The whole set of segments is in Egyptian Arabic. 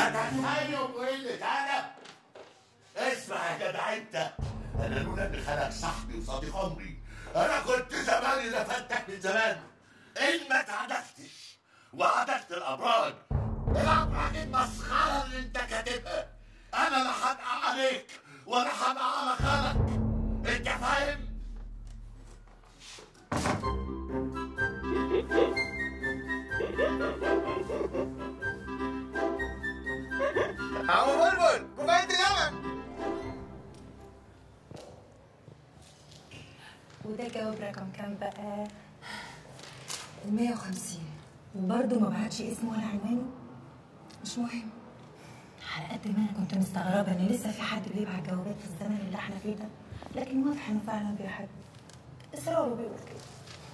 تتخيل قلة أدب اسمع يا جدع أنت أنا لولا إن خالك صاحبي وصديق عمري أنا كنت زماني لفتك من زمان إن ما اتعدلتش وعدلت الأبراج الأبراج المسخرة اللي أنت كاتبها أنا لا هبقى عليك ولا هبقى على خالك أنت فاهم؟ عمو بلبل كوبايه اللبن وده جواب رقم كام بقى؟ ال 150 وبرضه ما بعتش اسمه ولا عنوانه مش مهم على قد ما انا كنت مستغربه ان لسه في حد بيبعت جوابات في الزمن اللي احنا فيه ده لكن واضح انه فعلا بيحب اصراره بيقول كده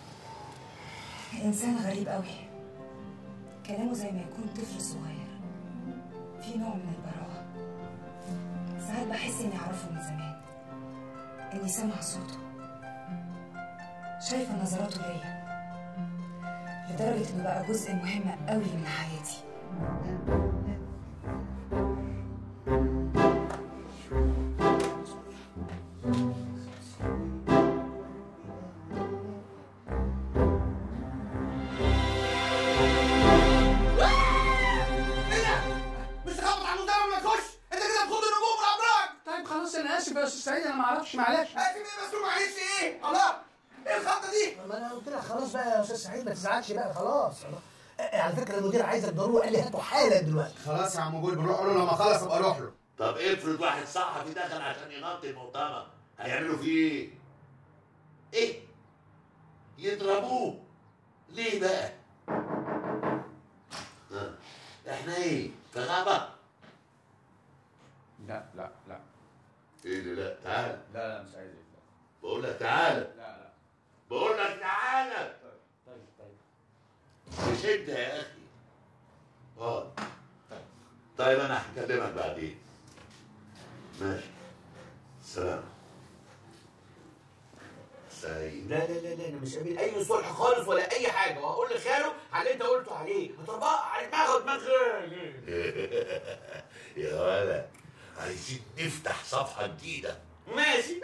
انسان غريب قوي كلامه زي ما يكون طفل صغير في نوع من البراءة ساعات بحس اني اعرفه من زمان اني سامعه صوته شايفه نظراته ليا لدرجة انه بقى جزء مهم قوي من حياتي مش تخبط على المدرب ما تخش انت كده بتخوض النجوم والابراج طيب خلاص انا اسف يا استاذ سعيد انا ما اعرفش معلش اسف ايه مسؤول معلش ايه الله ايه الخطه دي ما انا قلت لك خلاص بقى يا استاذ سعيد ما تزعلش بقى خلاص آه، على فكره المدير عايزك ضروري قال لي هاته حالا دلوقتي خلاص يا عم بلبل روح له لما اخلص ابقى اروح له طب افرض واحد صحفي دخل عشان يغطي المؤتمر هيعملوا فيه ايه؟ ايه؟ يضربوه ليه بقى؟ ها، احنا ايه؟ في غابة؟ لا لا لا ايه اللي لا تعال لا لا مش عايز إيه. بقول لك تعال لا لا بقول لك تعال طيب طيب مش انت يا اخي اه طيب انا هكلمك بعدين ماشي سلام سعيد لا لا لا لا انا مش قابل اي صلح خالص ولا اي حاجه وهقول لخاله على اللي انت قلته عليه وطبقها على دماغه ودماغ يا ولد عايزين نفتح صفحة جديدة ماشي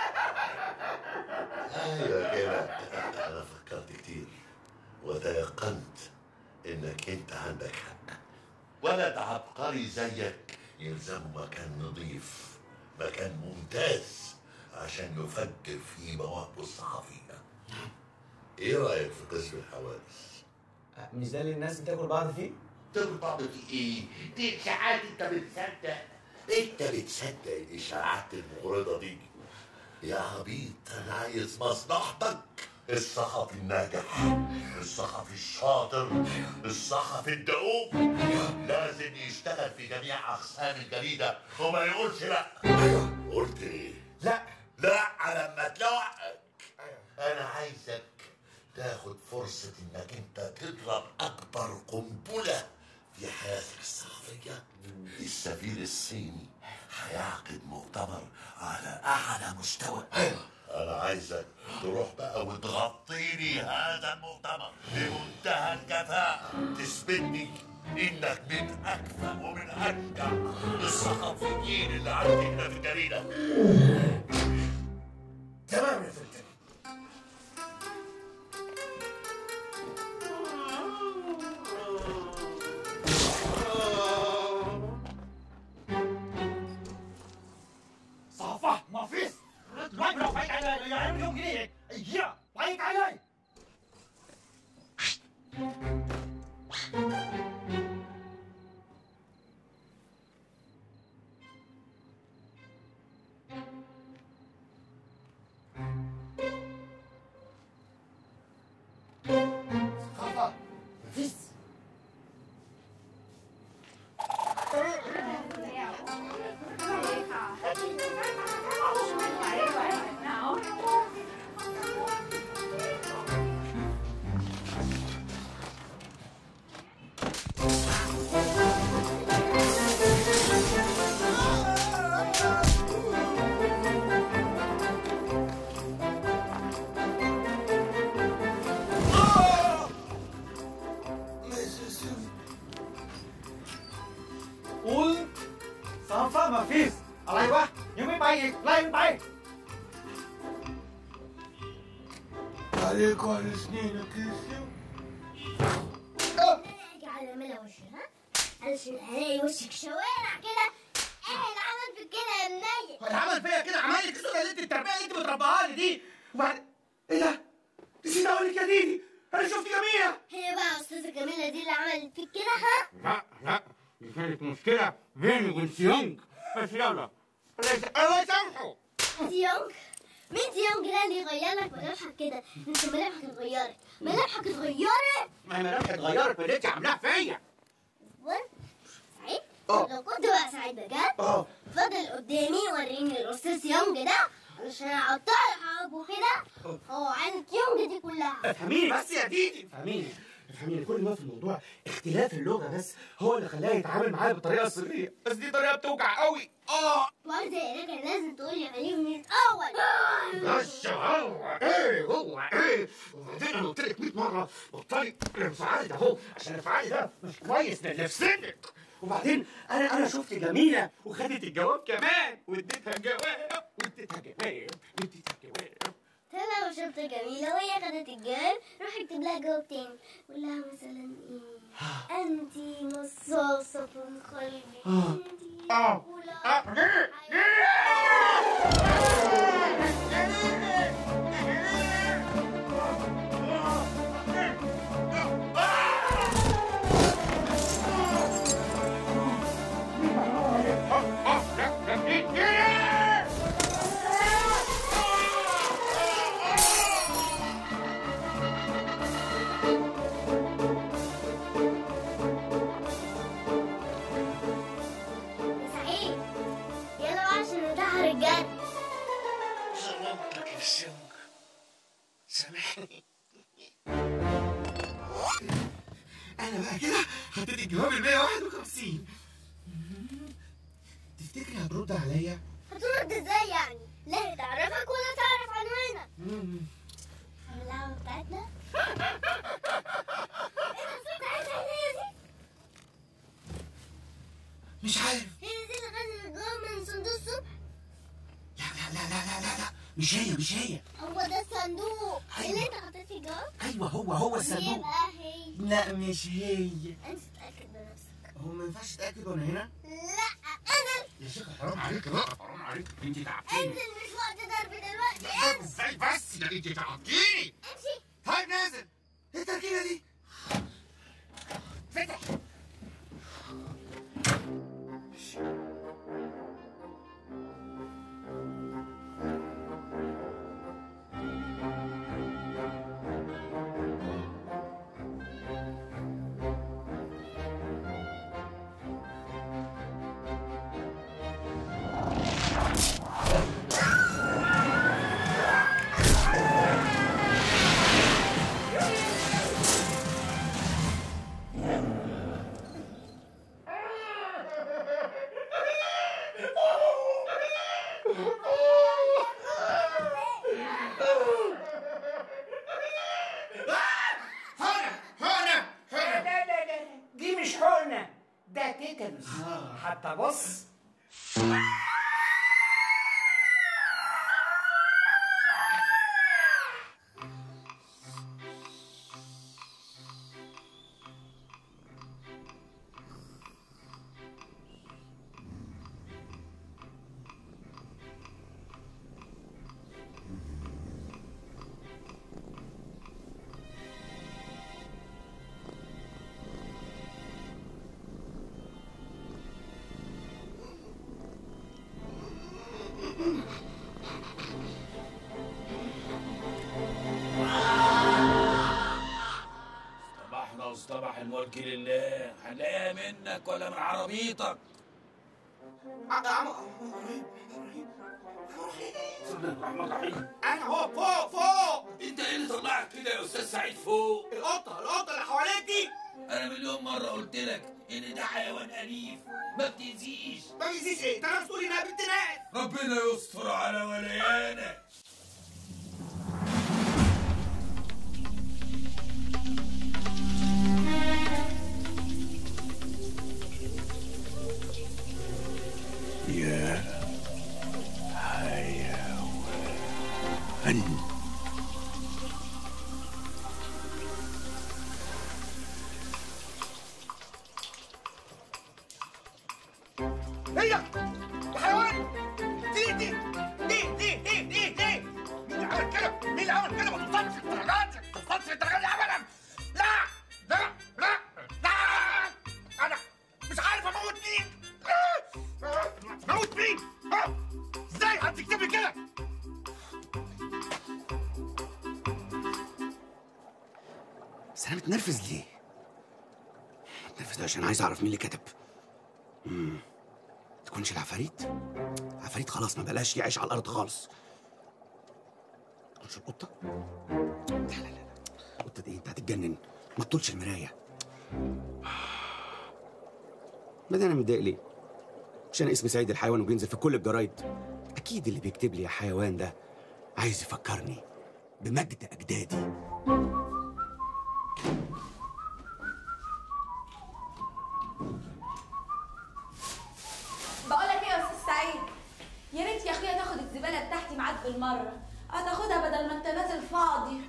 ايوه كده انا فكرت كتير وتيقنت انك انت عندك حق ولد عبقري زيك يلزمه مكان نظيف مكان ممتاز عشان يفكر في مواهبه الصحفية ايه رأيك في قسم الحوادث؟ مش ده اللي الناس بتاكل بعض فيه؟ تاكل بعض في ايه؟ دي اشاعات انت بتصدق انت بتصدق الاشاعات المغرضة دي يا عبيط انا عايز مصلحتك الصحفي الناجح الصحفي الشاطر الصحفي الدؤوب لازم يشتغل في جميع اقسام الجريده وما يقولش لا قلت ايه لا لا لما تلوعك انا عايزك تاخد فرصة انك انت تضرب اكبر قنبلة في حياتك الصحفية السفير الصيني هيعقد مؤتمر على اعلى مستوى انا عايزك تروح بقى وتغطيني هذا المؤتمر بمنتهى الكفاءة تثبتني انك من اكفأ ومن اشجع الصحفيين اللي عندي هنا في الجريدة تمام يا فندم صفح ما فيش ما بلو فايت على يا عم يوم جنيه يا فايت علي خطا مفيش ซ้อมซ้อมมาฟิสอะไรวะ ยังไม่ไปอีก ไล่มันไป عليك وعلى سنينك يا سيو على ملا وشي ها علشان هلاقي وشك شوارع كده ايه اللي عمل في كده يا منيل العمل فيا كده عمل لي كده قلت التربيه اللي انت بتربيها لي دي وبعد ايه ده؟ نسيت اقول لك يا ديدي انا شفت جميله هي بقى يا استاذه جميله دي اللي عملت فيك كده ها لا لا دي كانت مشكلة بيني وبين سيونج بس يلا الله يسامحه ديونج مين ديونج ده اللي يغير لك ملامحك كده انت ملامحك اتغيرت ملامحك اتغيرت ما هي ملامحي اتغيرت ما انت عاملاها فيا اصبر سعيد اه. طب لو كنت بقى سعيد بجد اه فضل قدامي وريني الاستاذ يونج ده علشان اقطع حربه كده هو عينك يونج دي كلها افهميني بس يا ديدي افهميني افهميني كل ما في الموضوع اختلاف اللغه بس هو اللي خلاه يتعامل معايا بالطريقه السريه بس دي طريقه بتوجع قوي اه برضه هنا كان لازم تقولي عليه من الاول بس هو ايه هو ايه وبعدين انا قلت لك 100 مره بطلي الانفعال ده اهو عشان الانفعال ده مش كويس لنفسك وبعدين انا انا شفت جميله وخدت الجواب كمان واديتها جواب واديتها جواب واديتها جواب طلع وشرطة جميلة وهي خدت الجواب روح اكتب لها جواب تاني قول لها مثلا ايه انتي مصاصة من قلبي انتي اه اه ليه ليه سعيد يلا بقى عشان ننتحر الجد ظلمتك يا سيونج سامحني انا بقى كده حطيت الجواب ال 151 تفتكري هترد عليا؟ هترد ازاي يعني لا هي تعرفك ولا تعرف عنوانك اللعبة بتاعتنا ايه ده صوت عايزة هي دي مش عارف هي دي اللي خدت الجواب من صندوق الصبح لا لا لا لا لا لا, لا. مش هي مش هي هو ده الصندوق أيوة. اللي انت حطيت فيه الجواب ايوه هو هو هي الصندوق بقى هي لا مش هي انت تتأكد بنفسك هو ما ينفعش تتاكد وانا هنا لا انزل يا شيخ حرام عليك بقى حرام عليك انت تعبتيني انزل مش وقت ضرب دلوقتي انزل ازاي بس ده انت تعبتيني امشي طيب نازل ايه التركيبه دي فتح هنا هنا هنا لا لا لا دي مش حقنة ده تيتانوس حتى بص اصطبحنا واصطبح الملك لله هنلاقيها منك ولا من عربيتك انا هو فوق فوق انت ايه اللي طلعك كده يا استاذ سعيد فوق القطه القطه اللي حواليك دي انا مليون مره قلت لك ان ده حيوان اليف ما بتأذيش ما بيزيش ايه ده انا بتقولي انها بنت ناس ربنا يستر على وليانا يا حيوان هي الحيوان دي دي دي دي دي دي دي مين اللي عمل كده؟ مين اللي عمل كده؟ ما توصلش الدرجات ما توصلش الدرجات دي ابدا لا لا لا لا انا مش عارف اموت مين اموت مين؟ ها؟ ازاي هتكتب لي كده؟ بس انا متنرفز ليه؟ متنرفز عشان عايز اعرف مين اللي كتب امم تكونش العفاريت عفاريت خلاص ما بلاش يعيش على الارض خالص تكونش القطه لا لا لا لا. القطه دي انت هتتجنن ما تطولش المرايه بعدين انا متضايق ليه عشان اسمي سعيد الحيوان وبينزل في كل الجرايد اكيد اللي بيكتب لي يا حيوان ده عايز يفكرني بمجد اجدادي بقول لك ايه يا استاذ سعيد يا ريت يا اخويا تاخد الزباله بتاعتي معاك بالمره هتاخدها بدل ما انت نازل فاضي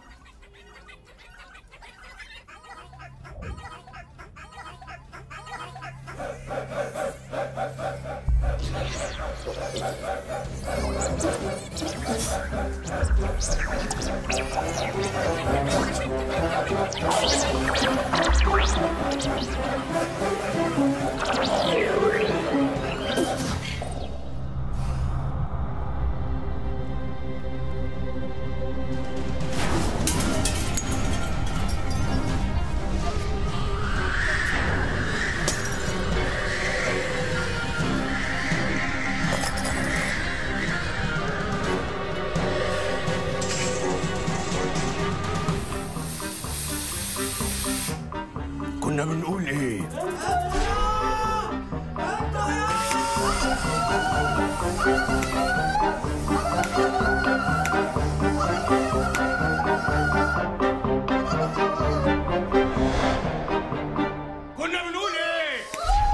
كنا بنقول ايه كنا بنقول ايه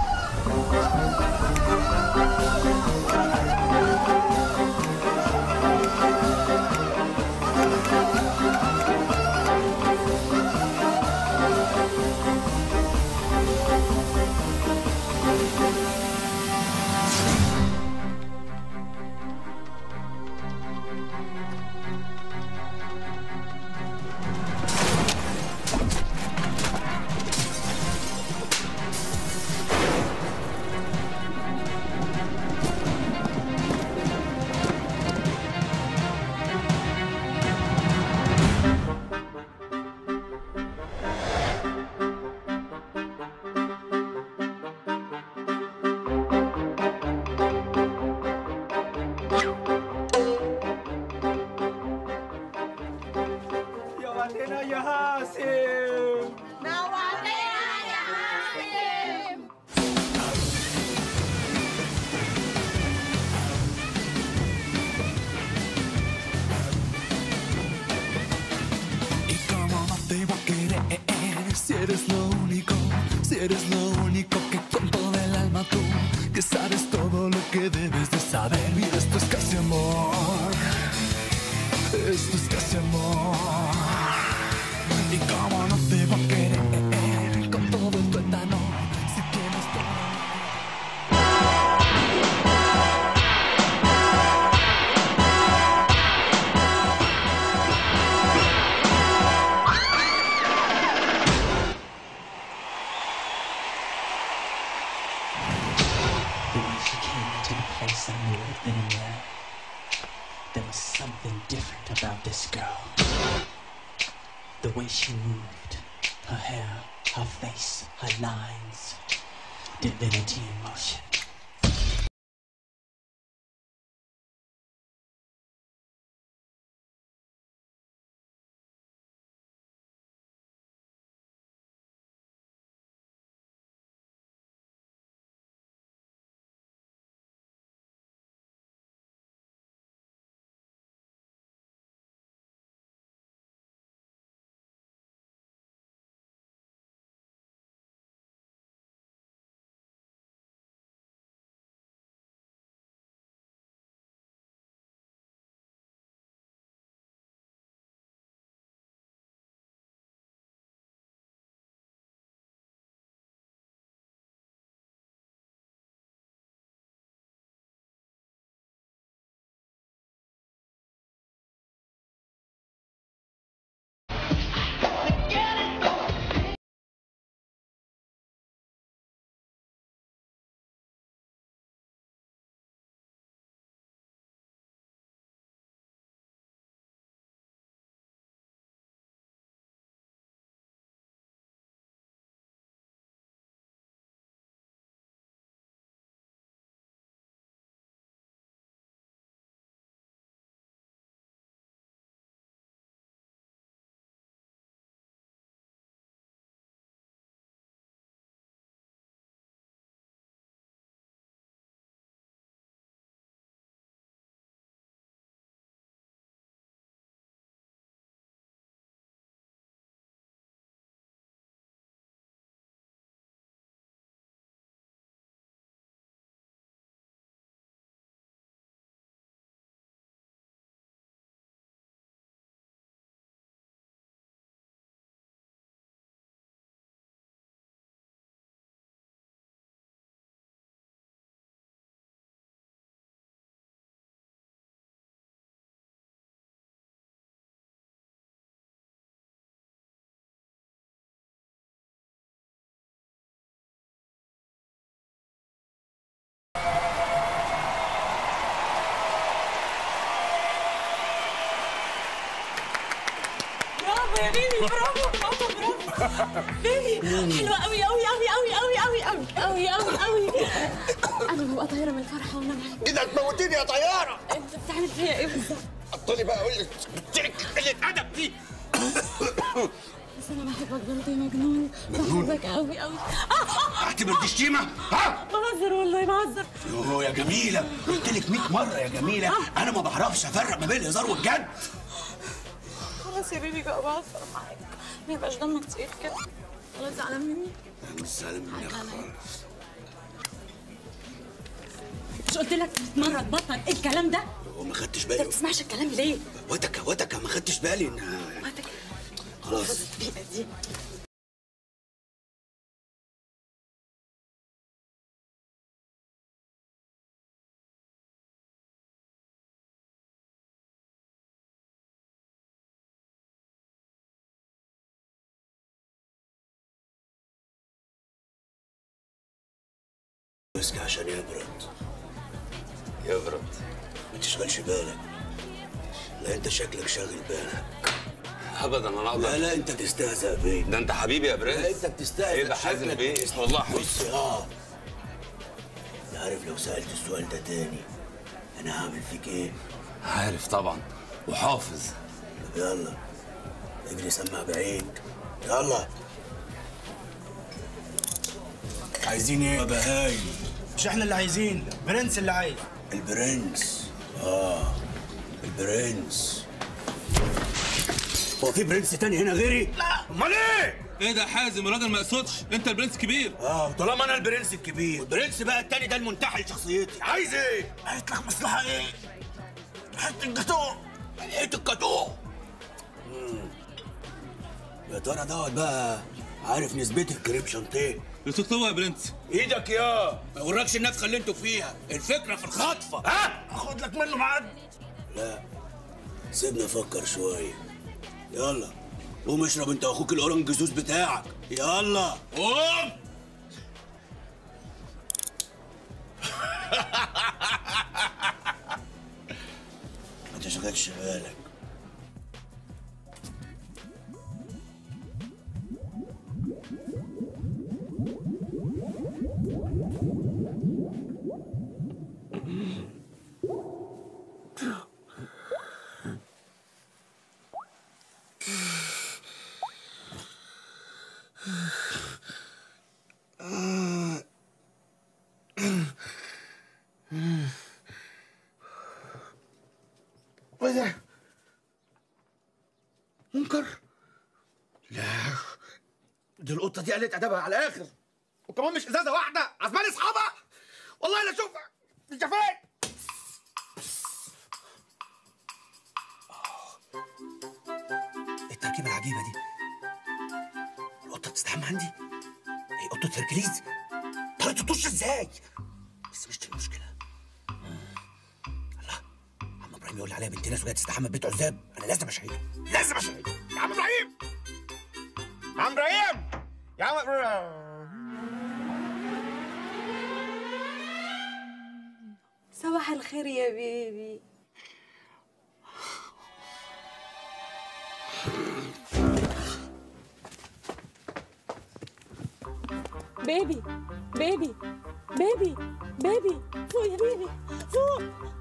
يا وطننا يا هاسم ¿Y cómo no te voy a querer si eres lo único, si eres lo único que con todo el alma tú, que sabes todo lo que debes de saber? Y esto es casi amor, esto es casi amor. ¿Y cómo no te voy a querer con todo el tuétano si tienes todo? The way she came into the place, I knew it then and there. There was something different about this girl. The way she moved, her hair, her face, her lines, divinity in motion. يا بيبي برافو برافو برافو بيبي حلوه قوي قوي قوي قوي قوي قوي قوي قوي قوي قوي انا ببقى طايره من الفرحه وانا معاك ايه ده تموتيني يا طياره انت بتعمل فيا ايه بالظبط حطني بقى اقول لك قلت لك قله ادب دي بس انا بحبك برضه يا مجنون مجنون؟ بحبك قوي قوي اعتبر دي شتيمه ها بهزر والله بهزر يوه يا جميله قلت لك 100 مره يا جميله انا ما بعرفش افرق ما بين الهزار والجد خلاص يا بيبي بقى بهزر معاك ما يبقاش دمك تقيل كده خلاص زعلان مني أنا مش زعلان منك خالص مش قلت لك مرة تبطل ايه الكلام ده؟ هو ما خدتش انت بالي ما بتسمعش الكلام ليه؟ وتك وتك ما خدتش بالي ان خلاص البيئة دي مسك عشان يبرد يبرد ما تشغلش بالك لا انت شكلك شاغل بالك ابدا انا اقدر لا لا انت تستهزأ بيه ده انت حبيبي يا برنس لا انت بتستهزأ ايه ده حازم شكلك. بيه اسم الله حبيبي بص اه انت عارف لو سألت السؤال ده تاني انا هعمل فيك ايه عارف طبعا وحافظ طب يلا اجري سمع بعيد يلا عايزين ايه يا بهايم مش احنا اللي عايزين برنس اللي عايز البرنس اه البرنس هو في برنس تاني هنا غيري؟ لا امال ايه؟ ايه ده حازم الراجل ما يقصدش انت البرنس كبير اه طالما انا البرنس الكبير البرنس بقى التاني ده المنتحل شخصيتي عايز ايه؟ عايز لك مصلحه ايه؟ حته الجاتوه حته الجاتوه مم. يا ترى دوت بقى عارف نسبتي في كريم شانتيه تكتبها يا برنس ايدك يا ما يوركش النفخه اللي انتوا فيها الفكره في الخطفه ها؟ اخد لك منه معاد لا سيبنا افكر شويه يلا قوم اشرب انت واخوك الاورنج جوز بتاعك يلا قوم ما تشغلش بالك ايه ده؟ منكر؟ لا دي القطه دي قلت ادبها على الاخر وكمان مش ازازه واحده عزمان اصحابها والله لا اشوفها انت فين؟ إيه التركيبه العجيبه دي القطه بتستحمى عندي هي قطه هركليز طلعت الطش ازاي بس مش دي المشكله مم. الله عم ابراهيم يقول لي عليها بنت ناس وجايه تستحمى في بيت عزاب انا لازم اشهده لازم اشهده يا عم ابراهيم يا عم ابراهيم يا عم ابراهيم صباح الخير يا بيبي بيبي بيبي بيبي بيبي فوق يا بيبي فوق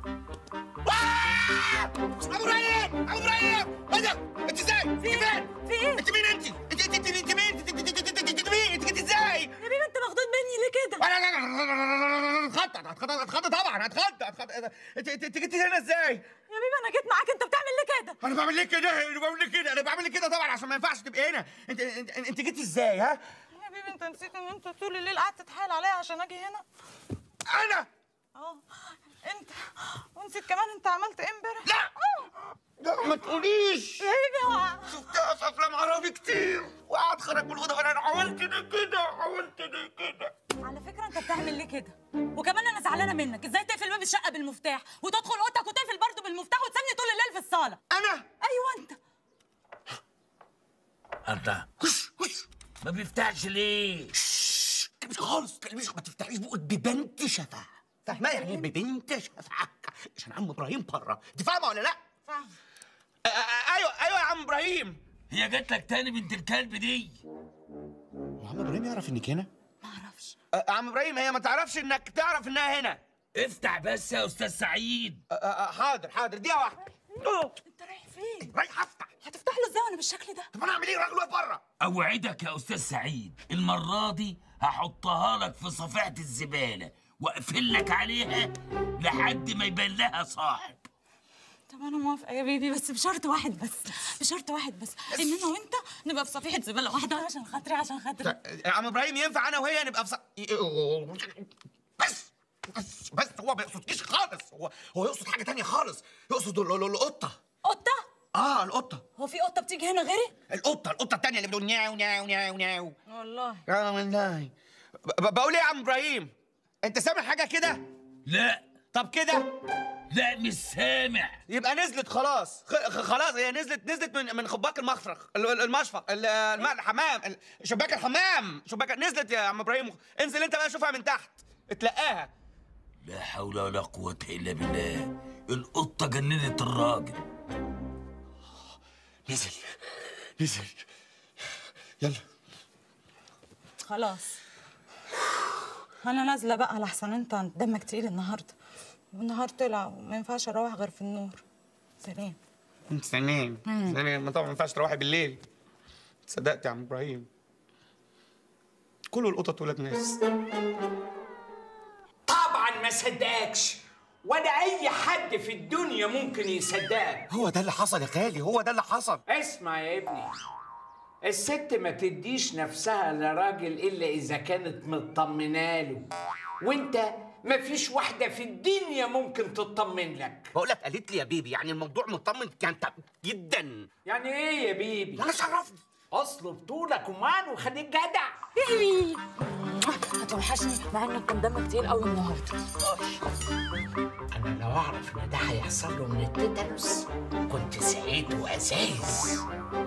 ابو ابراهيم ابو ابراهيم ايه ده؟ انت ازاي؟ انت فين؟ في ايه؟ انت مين انت؟ انت انت انت انت مين؟ انت انت انت انت انت مين؟ انت جيت ازاي؟ يا بيبي انت مخضوض مني ليه كده؟ هتخض هتخض هتخض طبعا هتخض هتخض انت انت انت جيت هنا ازاي؟ يا بيبي انا جيت معاك انت بتعمل ليه كده؟ انا بعمل ليه كده؟ انا بعمل ليه كده؟ انا بعمل ليه كده طبعا عشان ما ينفعش تبقى هنا انت انت, انت جيت ازاي ها؟ يا بيبي انت نسيت ان انت طول الليل قعدت تتحايل عليا عشان اجي هنا انا اه انت ونسيت كمان انت عملت ايه امبارح؟ لا لا ما تقوليش يا بيبي اوعى شفتها في افلام عربي كتير وقعد خرج من الاوضه وانا عملت ده كده عملت ده كده على فكره انت بتعمل ليه كده وكمان انا زعلانه منك ازاي تقفل باب الشقه بالمفتاح وتدخل اوضتك وتقفل برضه بالمفتاح وتسيبني طول الليل في الصاله انا ايوه انت انت ما بيفتحش ليه؟ مش خالص مش ما تفتحيش بقك ببنت شفا فاهمه يعني ايه ببنت شفا عشان عم ابراهيم بره انت فاهمه ولا لا؟ فاهم آه، آه، ايوه ايوه يا عم ابراهيم هي جات لك تاني بنت الكلب دي وعم ابراهيم يعرف انك هنا أه، عم ابراهيم هي ما تعرفش انك تعرف انها هنا افتح بس يا استاذ سعيد أه، أه، حاضر حاضر دقيقه واحده انت رايح فين؟ رايح افتح هتفتح له ازاي وانا بالشكل ده؟ طب انا اعمل ايه راجل واقف بره اوعدك يا استاذ سعيد المره دي هحطها لك في صفيحه الزباله واقفل لك عليها لحد ما يبان لها صاحب طب انا موافقه يا بيبي بس بشرط واحد بس بشرط واحد بس ان انا وانت نبقى في صفيحه زباله واحده عشان خاطري عشان خاطري يا عم ابراهيم ينفع انا وهي نبقى في ص... بس بس بس هو ما يقصدكيش خالص هو هو يقصد حاجه تانية خالص يقصد ال- ال- القطه قطه؟ اه القطه هو في قطه بتيجي هنا غيري؟ القطه القطه التانية اللي بتقول نياو نياو نياو نياو والله اه والله ب- ب- بقول ايه يا عم ابراهيم انت سامع حاجه كده لا طب كده لا مش سامع يبقى نزلت خلاص خ- خ- خلاص هي نزلت نزلت من من خباك المخرق ال- ال- المشفق ال- الم- الحمام ال- شباك الحمام شباك نزلت يا عم ابراهيم انزل انت بقى شوفها من تحت اتلقاها لا حول ولا قوه الا بالله القطه جننت الراجل نزل نزل يلا خلاص انا نازله بقى لحسن انت دمك تقيل النهارده والنهار طلع وما ينفعش اروح غير في النور سلام سلام سلام ما طبعا ما ينفعش تروحي بالليل صدقت يا عم ابراهيم كل القطط ولاد ناس طبعا ما صدقكش ولا اي حد في الدنيا ممكن يصدقك هو ده اللي حصل يا خالي هو ده اللي حصل اسمع يا ابني الست ما تديش نفسها لراجل الا اذا كانت مطمنه له وانت ما فيش واحده في الدنيا ممكن تطمن لك بقول لك قالت لي يا بيبي يعني الموضوع مطمن كان تع- جدا يعني ايه يا بيبي انا شرفني اصل بطولك ومان وخليك جدع بيبي هتوحشني مع انك كان دمك تقيل قوي النهارده انا لو اعرف ان ده هيحصل له من التيتانوس كنت سعيد وازايز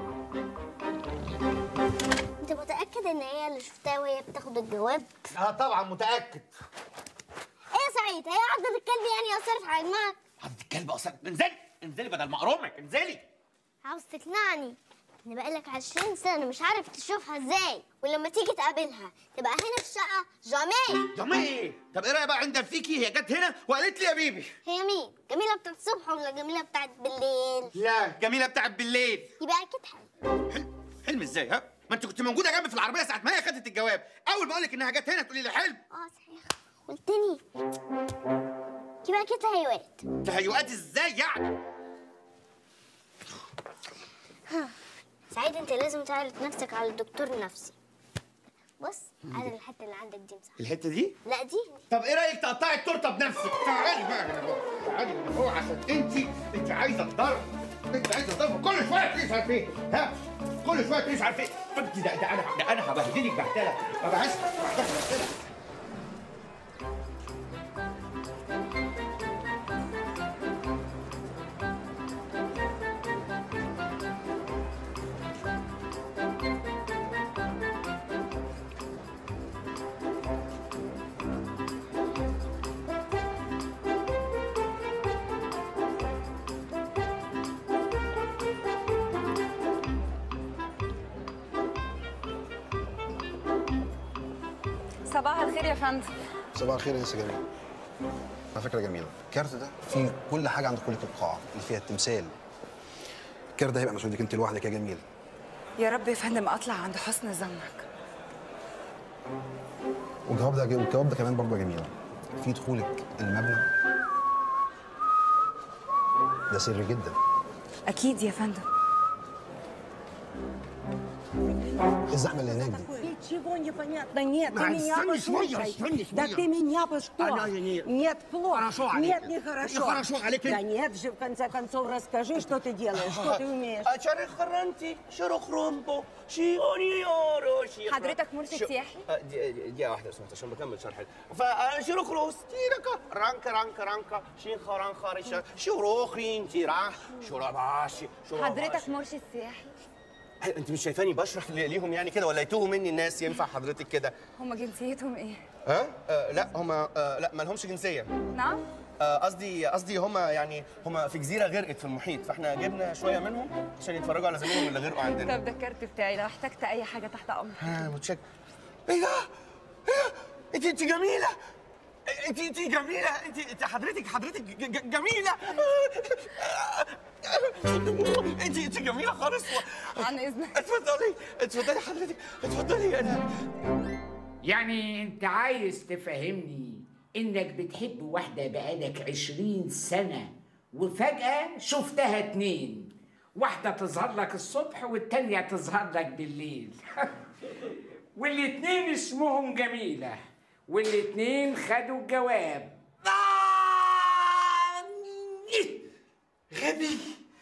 انت متأكد ان هي اللي شفتها وهي بتاخد الجواب؟ اه طبعا متاكد ايه يا سعيد هي عضة الكلب يعني اثرت على دماغك؟ عبد الكلب اصلا انزلي انزلي بدل ما اقرمك انزلي عاوز تقنعني ان بقالك 20 سنة مش عارف تشوفها ازاي ولما تيجي تقابلها تبقى هنا في الشقة جامي جميل ايه طب ايه رايك بقى عند فيكي هي جت هنا وقالت لي يا بيبي هي مين؟ جميلة بتاعت الصبح ولا جميلة بتاعت بالليل؟ لا جميله بتاعت بالليل يبقى اكيد حلو حلم ازاي ها ما انت كنت موجوده جنبي في العربيه ساعه ما هي خدت الجواب اول ما اقول لك انها جت هنا تقولي لي حلم اه صحيح قلتني يبقى اكيد تهيؤات تهيؤات ازاي يعني سعيد انت لازم تعرض نفسك على الدكتور النفسي بص هذا الحته اللي عندك دي مساحه الحته دي لا دي طب ايه رايك تقطعي التورته بنفسك تعالي بقى هنا بقى. تعالي هنا هو عشان انت انت عايزه الضرب انت عايزه الضرب كل شويه تقيس على فين ها كل شويه تقيس على فين انت ده, ده انا ده انا هبهدلك بهدله ما بهزش بهدله صباح الخير يا فندم صباح الخير يا انسه جميل على فكره جميله الكارت ده فيه كل حاجه عند كل القاعه اللي فيها التمثال الكارت ده هيبقى مسؤوليتك انت لوحدك يا جميل يا رب يا فندم اطلع عند حسن ظنك والجواب ده والجواب ده كمان برضه يا جميله في دخولك المبنى ده سر جدا اكيد يا فندم الزحمه اللي هناك دي Ничего не понятно. Нет, Ну, ты меня отстань швоя, послушай. отстань Да швоя. ты меня бы что? Она, нет. Нет, плохо. Хорошо, Алик. Нет, не хорошо. Ну, хорошо, Алик. Да нет же, в конце концов, расскажи, что ты делаешь, что ты умеешь. حضرتك مرشد سياحي دقيقة واحدة اسمها عشان بكمل شرحي فشروخ روس تيركا رانكا رانكا رانكا شيخ رانكا ريشا شروخين تيرا شرباشي حضرتك مرشد سياحي انت مش شايفاني بشرح لي- ليهم يعني كده ولا يتوهوا مني الناس ينفع حضرتك كده هما جنسيتهم ايه؟ ها آه لا هما آه لا ما لهمش جنسيه نعم؟ آه، قصدي قصدي هما يعني هما في جزيره غرقت في المحيط فاحنا جبنا شويه منهم عشان يتفرجوا على زميلهم اللي غرقوا عندنا طب ده الكارت بتاعي لو احتجت اي حاجه تحت امرك ها متشكر ايه ده؟ ايه ده؟ انت انت جميله انت انت جميله انت انت حضرتك حضرتك ج- ج- جميله انت انت جميله خالص عن اذنك اتفضلي اتفضلي حضرتك اتفضلي انا يعني انت عايز تفهمني انك بتحب واحدة بقالك عشرين سنة وفجأة شفتها اتنين واحدة تظهر لك الصبح والتانية تظهر لك بالليل والاتنين اسمهم جميلة والاتنين خدوا الجواب غبي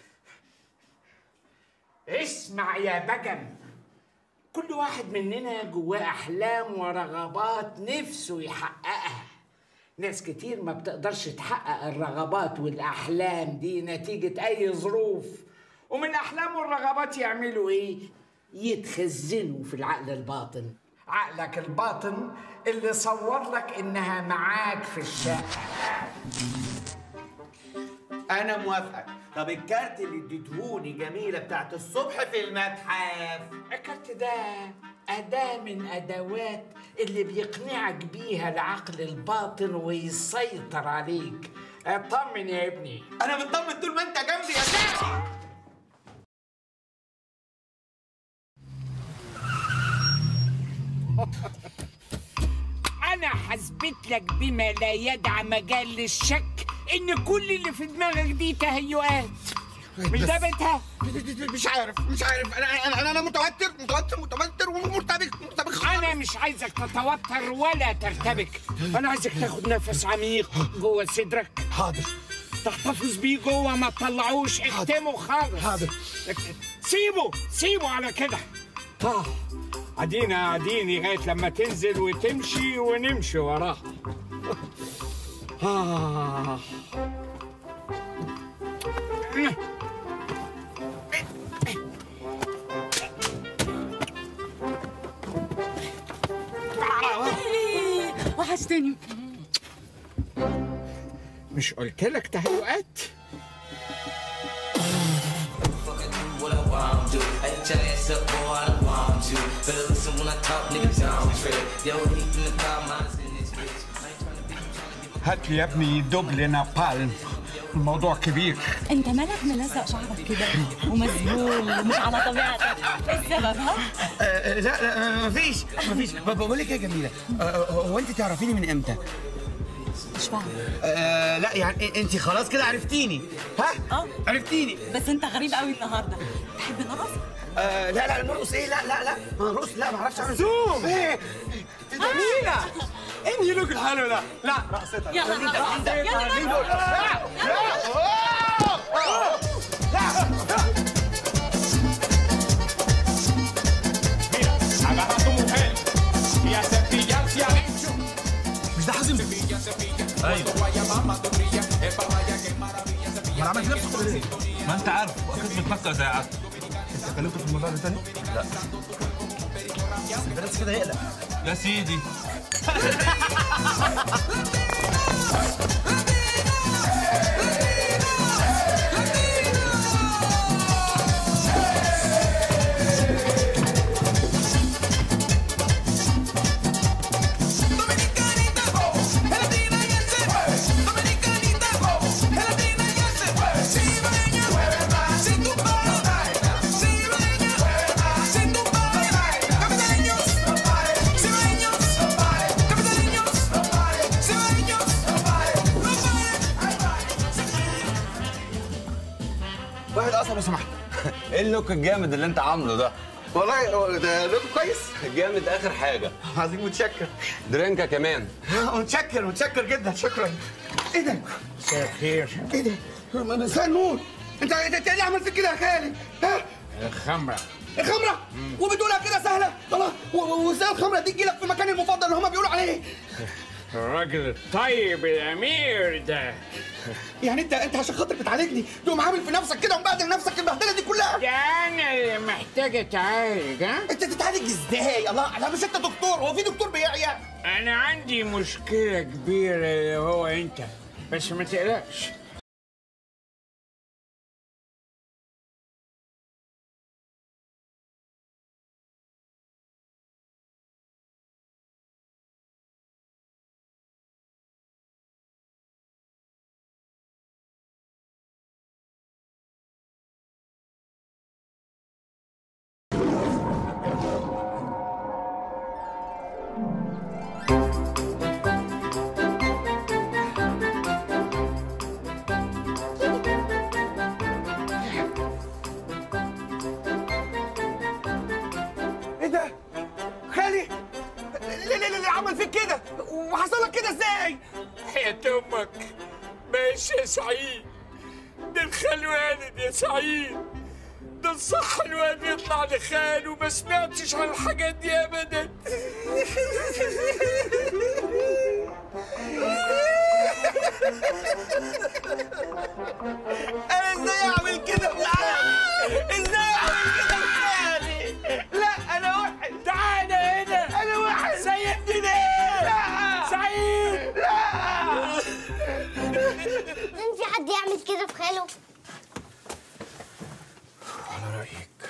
اسمع يا بجم كل واحد مننا جواه أحلام ورغبات نفسه يحققها ناس كتير ما بتقدرش تحقق الرغبات والأحلام دي نتيجة أي ظروف ومن الأحلام والرغبات يعملوا إيه؟ يتخزنوا في العقل الباطن عقلك الباطن اللي صور لك إنها معاك في الشقة انا موافقك طب الكارت اللي اديتهوني جميله بتاعت الصبح في المتحف الكارت ده أداة من أدوات اللي بيقنعك بيها العقل الباطن ويسيطر عليك اطمن يا ابني انا مطمن طول ما انت جنبي يا سيدي أنا حسبت لك بما لا يدع مجال للشك إن كل اللي في دماغك دي تهيؤات مش ده بيتها؟ مش عارف مش عارف انا انا انا متوتر متوتر متوتر ومرتبك مرتبك أنا مش عايزك تتوتر ولا ترتبك أنا عايزك تاخد نفس عميق جوه صدرك حاضر تحتفظ بيه جوه ما تطلعوش اكتمه خالص حاضر سيبه سيبه على كده آه ادينا قاعدين لغايه لما تنزل وتمشي ونمشي وراها آه. وحشتني مش قلت لك تهيؤات what I want to do. Hey, tell ass up, boy, I don't want to. Better listen when I talk, niggas don't trip. Yo, heat in the car, mine's in this bitch. I ain't tryna be, I'm tryna be هات لي يا ابني دبل نابالم الموضوع كبير انت مالك ملزق شعرك كده ومذهول ومش على طبيعتك ايه السبب ها؟ آه، لا لا مفيش مفيش ب- بقول لك يا جميله آه، هو انت تعرفيني من امتى؟ مش فاهمه آه لا يعني انت خلاص كده عرفتيني ها؟ اه عرفتيني بس انت غريب قوي النهارده تحب نرقص؟ آه لا لا نرقص ايه لا لا لا نرقص لا ما اعرفش اعمل زوم ايه جميله انهي لوك الحلو ده لا رقصتها يلا مين ده؟ نرقص. مين ده؟ يلا مين نرقص. دول؟ لا لا Agarra a tu mujer y a cepillarse adentro. مش ده حازم؟ Cuando Guayabama tú brillas, es para vaya que maravilla. ما انا عملت نفسي كده ليه؟ ما انت عارف اكيد بتفكر زي عادة انت اتكلمت في الموضوع ده تاني؟ لا بس كده يقلق يا سيدي واحد اصلا لو سمحت ايه اللوك الجامد اللي انت عامله ده؟ والله هو ده لوك كويس جامد اخر حاجه عظيم متشكر درينكا كمان متشكر متشكر جدا شكرا ايه ده؟ مساء الخير ايه ده؟ مساء النور انت انت إنت ايه اللي عملت كده يا خالي؟ ها؟ الخمره الخمره وبتقولها كده سهله الله و- و- وازاي الخمره دي تجيلك في المكان المفضل اللي هم بيقولوا عليه الراجل الطيب الامير ده يعني انت انت عشان خاطر بتعالجني تقوم عامل في نفسك كده ومبهدل نفسك البهدله دي كلها ده انا اللي محتاج اتعالج ها انت تتعالج ازاي الله لا مش انت دكتور هو في دكتور بيعيا انا عندي مشكله كبيره اللي هو انت بس ما تقلقش ايه ده خالي ليه ليه ليه عمل فيك كده وحصل لك كده ازاي حياة امك ماشي يا سعيد ده الخال والد يا سعيد ده الصح الواد يطلع لخال وما سمعتش عن الحاجات دي ابدا انا ازاي اعمل كده في خالي ازاي اعمل كده في خالي لا انا واحد تعالى هنا انا واحد سيبني ليه لا سعيد لا في حد يعمل كده في خاله على رأيك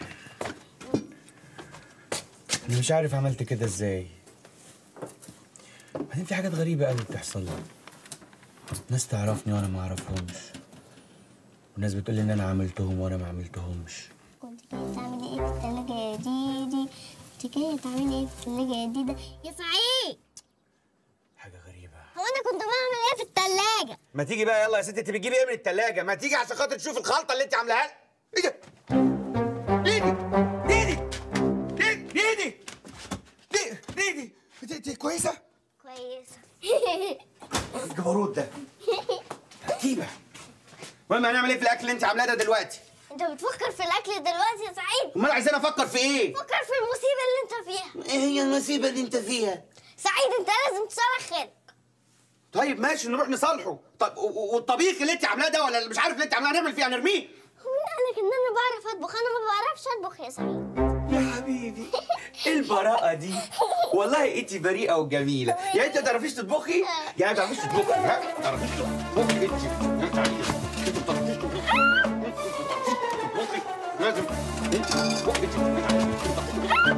أنا مش عارف عملت كده إزاي بعدين في حاجات غريبة قوي بتحصل لي ناس تعرفني وأنا ما أعرفهمش وناس بتقول لي إن أنا عملتهم وأنا ما عملتهمش كنت جاية تعملي ايه في التلاجة دي دي كنت جاية تعملي ايه في التلاجة دي ده يا سعيد حاجة غريبة هو انا كنت بعمل ايه في التلاجة ما تيجي بقى يلا يا ستي انت بتجيبي ايه من التلاجة ما تيجي عشان خاطر تشوف الخلطة اللي انت عاملاها لي. ايه ده ايدي ايدي ايدي ايدي ايدي ايدي انت انت كويسة كويسة الجبروت ده تركيبة المهم هنعمل ايه في الاكل اللي انت عاملاه ده دلوقتي انت بتفكر في الاكل دلوقتي يا سعيد امال عايزين افكر في ايه فكر في المصيبة اللي انت فيها ايه هي المصيبة اللي انت فيها سعيد انت لازم تصالح خالك طيب ماشي نروح نصالحه طب و- و- والطبيخ اللي انت عاملاه ده ولا اللي مش عارف اللي انت عاملاه نعمل فيه هنرميه هو مين قالك ان انا بعرف اطبخ انا ما بعرفش اطبخ يا سعيد يا حبيبي ايه البراءة دي؟ والله انت بريئة وجميلة، يعني انت ما تعرفيش تطبخي؟ يعني ما تعرفيش تطبخي ها؟ ما تعرفيش تطبخي انت ما تعرفيش انت ما بتعرفيش تطبخي انت ما بتعرفيش تطبخي لازم انت تطبخي انت ما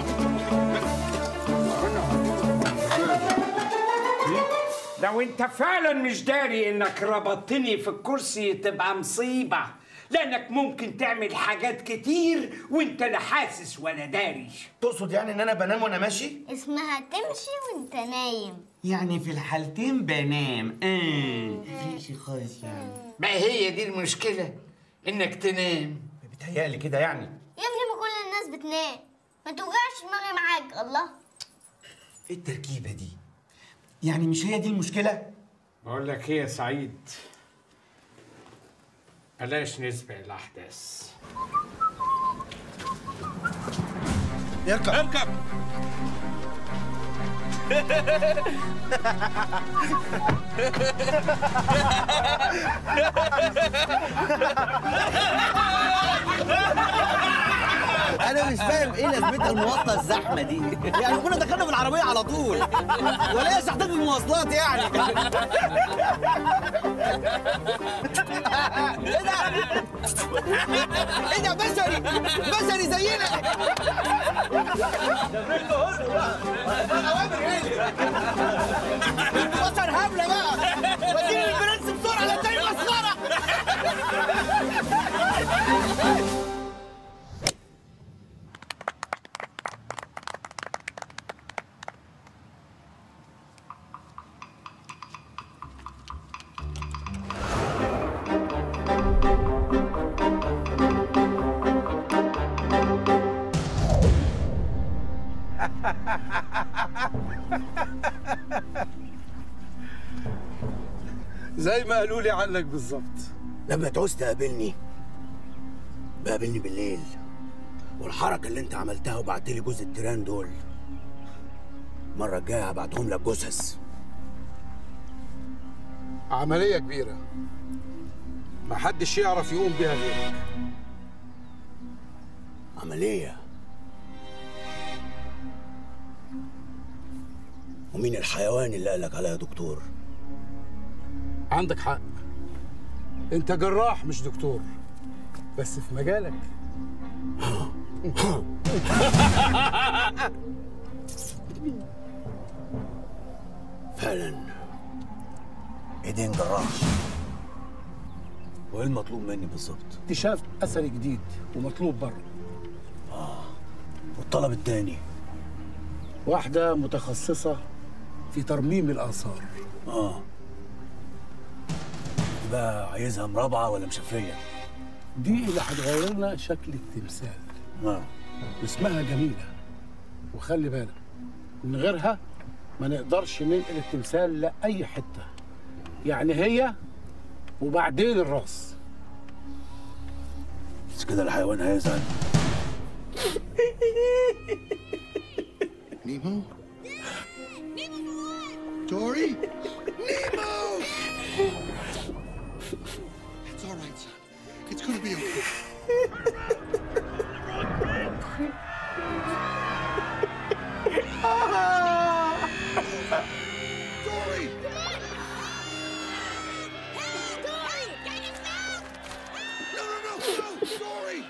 لو انت فعلا مش داري انك ربطتني في الكرسي تبقى مصيبة لانك ممكن تعمل حاجات كتير وانت لا حاسس ولا داري تقصد يعني ان انا بنام وانا ماشي؟ اسمها تمشي وانت نايم يعني في الحالتين بنام اه مفيش خالص يعني ما هي دي المشكلة انك تنام بتهيألي كده يعني يا ابني ما كل الناس بتنام ما توجعش دماغي معاك الله ايه التركيبة دي؟ يعني مش هي دي المشكلة؟ بقول لك ايه يا سعيد بلاش نسبق الاحداث اركب اركب انا مش فاهم ايه لازمتها المواصله الزحمه دي يعني كنا دخلنا بالعربيه على طول ولا هي شحطات المواصلات يعني ايه ده ايه ده بشري بشري زينا بشر هبله بقى وديني البرنس بسرعه لا تاني مسخره زي ما قالوا لي عنك بالظبط لما تعوز تقابلني بقابلني بالليل والحركة اللي انت عملتها وبعت لي جوز التيران دول المرة الجاية هبعتهم لك جثث عملية كبيرة محدش يعرف يقوم بيها غيرك عملية ومين الحيوان اللي قالك عليها يا دكتور؟ عندك حق انت جراح مش دكتور بس في مجالك فعلا ايدين جراح وايه المطلوب مني بالظبط؟ اكتشاف اثري جديد ومطلوب بره والطلب التاني واحدة متخصصة في ترميم الآثار اه دي بقى عايزها مربعة ولا مشفية؟ دي اللي هتغير لنا شكل التمثال اه واسمها جميلة وخلي بالك من غيرها ما نقدرش ننقل التمثال لأي حتة يعني هي وبعدين الراس بس كده الحيوان هيزعل نيمو Dory? Nemo! It's all right, son. It's gonna be okay. Dory! No, no, no! No! Dory!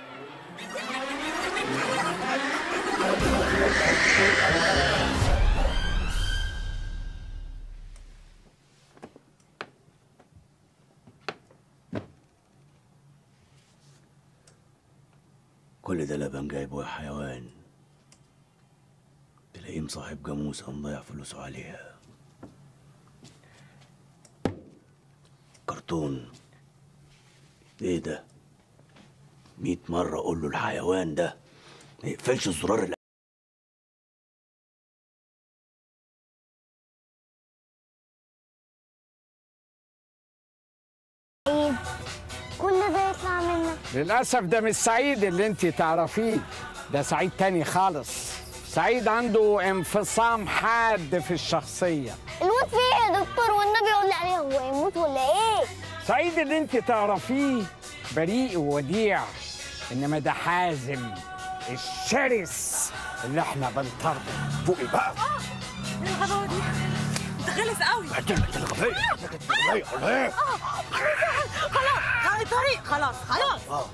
كل ده لبن جايبه يا حيوان تلاقيه مصاحب جاموسة مضيع فلوسه عليها كرتون ايه ده مية مرة اقول له الحيوان ده ما يقفلش الزرار اللي كل ده يطلع منك للأسف ده مش سعيد اللي انت تعرفيه ده سعيد تاني خالص سعيد عنده انفصام حاد في الشخصية الموت في ايه يا دكتور والنبي يقول لي عليه هو يموت ولا ايه سعيد اللي انت تعرفيه بريء ووديع انما ده حازم الشرس اللي احنا بنطرده فوقي بقى ايه الغباوه دي انت غلس قوي انت الغبية ولا ايه؟ خلاص على الطريق خلاص خلاص اه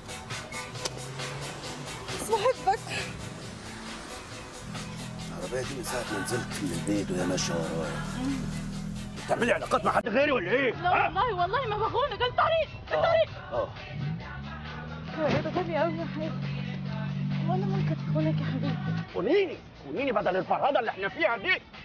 بس بحبك العربية دي من ساعة ما نزلت من البيت وهي ماشية ورايا تعملي علاقات مع حد غيري ولا ايه؟ لا والله والله ما بخونك الطريق الطريق اه ده غبي قوي يا حبيبي وانا ممكن تخونك يا حبيبي خونيني خونيني بدل الفرهدة اللي احنا فيها دي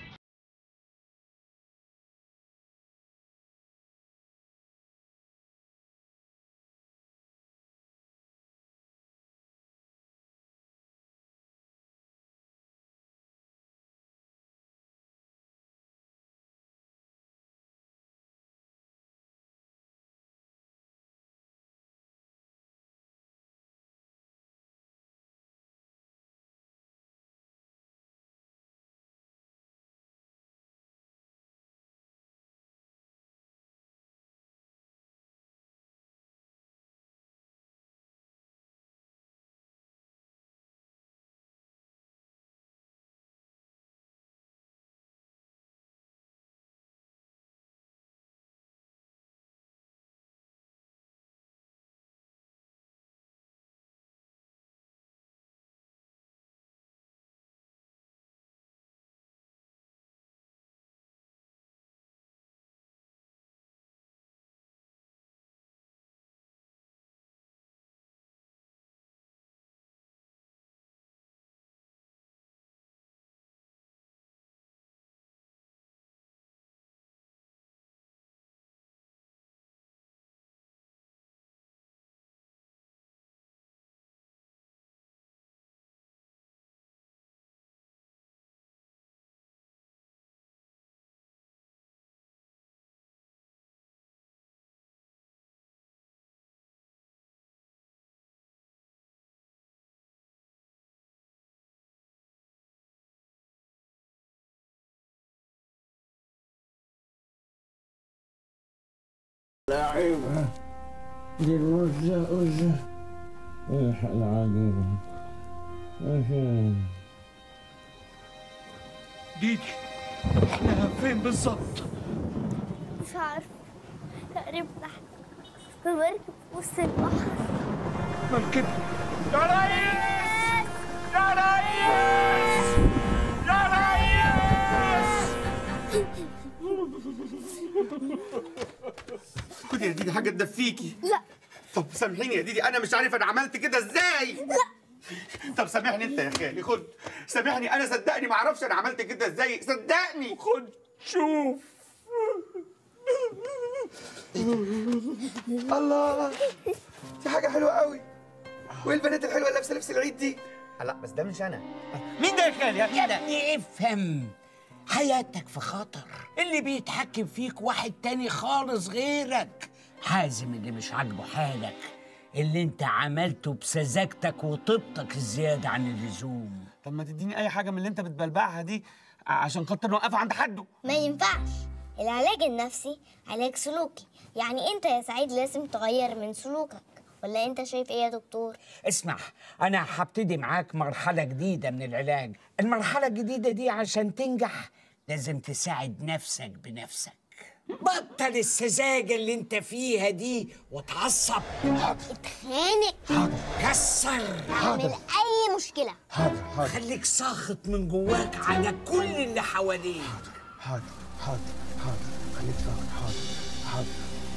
لعيبة دي الوزة وزة الحق العجيبة ديدي احنا فين بالظبط؟ مش عارفة تقريبا تحت في مركب في وسط البحر مركب يا ريس يا ريس يا ريس خدي يا ديدي حاجه تدفيكي لا طب سامحيني يا ديدي انا مش عارف انا عملت كده ازاي لا طب سامحني انت يا خالي خد سامحني انا صدقني ما اعرفش انا عملت كده ازاي صدقني خد شوف الله دي حاجه حلوه قوي وايه البنات الحلوه اللي لابسه لبس العيد دي لا بس ده مش انا مين ده يا خالي يا ابني افهم حياتك في خطر اللي بيتحكم فيك واحد تاني خالص غيرك حازم اللي مش عاجبه حالك اللي انت عملته بسذاجتك وطيبتك الزيادة عن اللزوم طب ما تديني اي حاجه من اللي انت بتبلبعها دي عشان خاطر نوقفها عند حده ما ينفعش العلاج النفسي علاج سلوكي يعني انت يا سعيد لازم تغير من سلوكك ولا انت شايف ايه يا دكتور اسمع انا هبتدي معاك مرحله جديده من العلاج المرحله الجديده دي عشان تنجح لازم تساعد نفسك بنفسك بطل السذاجه اللي انت فيها دي وتعصب اتخانق كسر اعمل اي مشكله حاضر حاضر خليك ساخط من جواك على كل اللي حواليك حاضر حاضر حاضر خليك ساكت حاضر حاضر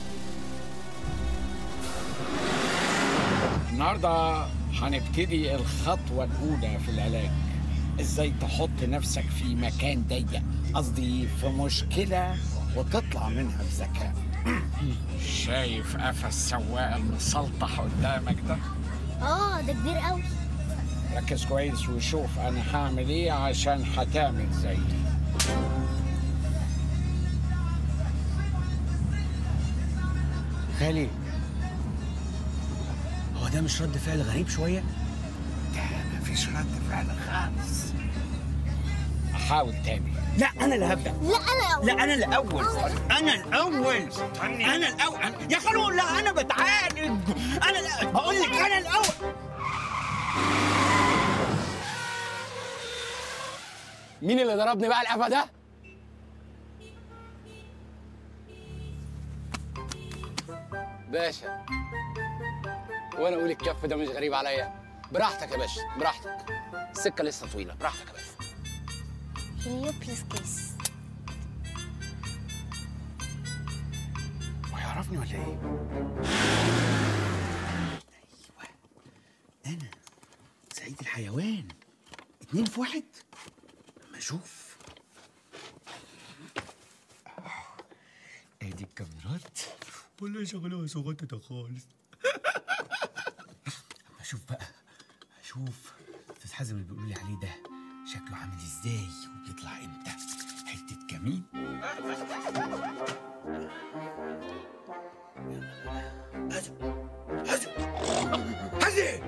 النهارده هنبتدي الخطوه الاولى في العلاج ازاي تحط نفسك في مكان ضيق قصدي في مشكله وتطلع منها بذكاء شايف قفا السواق المسلطح قدامك ده اه ده كبير قوي ركز كويس وشوف انا هعمل ايه عشان هتعمل زيي خالي هو ده مش رد فعل غريب شويه ده مفيش رد فعل خالص حاول تاني لا انا اللي هبدا لا انا لا انا الاول انا الاول انا الاول يا خلو لا انا بتعالج انا لا بقول لك انا الاول مين اللي ضربني بقى القفا ده؟ باشا وانا اقول الكف ده مش غريب عليا براحتك يا باشا براحتك السكه لسه طويله براحتك يا باشا Can you please kiss وهيعرفني ولا ايه؟ ايوه انا سعيد الحيوان اتنين في واحد اما اشوف ادي الكاميرات ولا شغلوها سغطة خالص اما اشوف بقى اشوف استاذ حازم اللي بيقولوا لي عليه ده شكله عامل ازاي وبيطلع امتى حته كمين حازم حازم حازم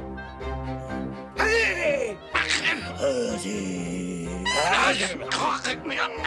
حازم حازم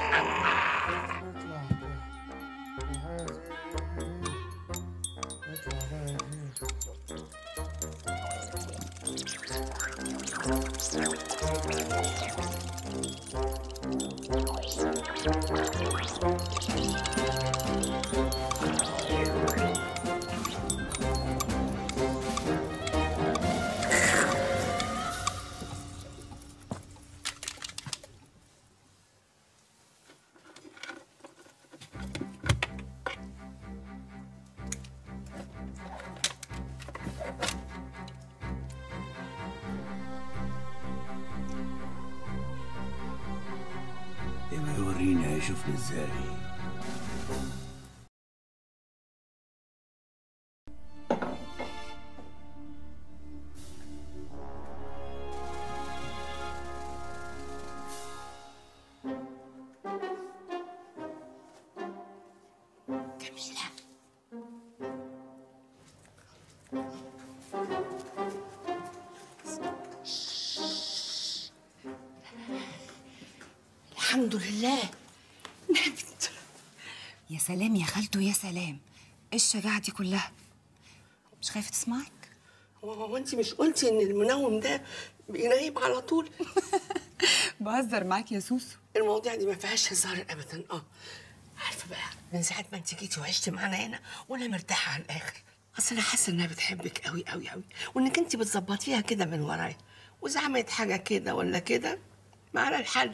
يبقى يورينا هيشوفني ازاي جميلة الحمد لله نمت يا سلام يا خالته يا سلام ايه الشجاعة دي كلها؟ مش خايفة تسمعك؟ هو انت مش قلتي ان المنوم ده بينيم على طول بهزر معاك يا سوسو المواضيع دي ما فيهاش هزار ابدا اه عارفه بقى من ساعه ما انت جيتي وعشتي معانا هنا وانا مرتاحه على الاخر اصل انا حاسه انها بتحبك قوي قوي قوي وانك انت بتظبطيها كده من ورايا واذا عملت حاجه كده ولا كده معانا الحل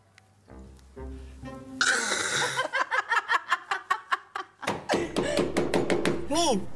مين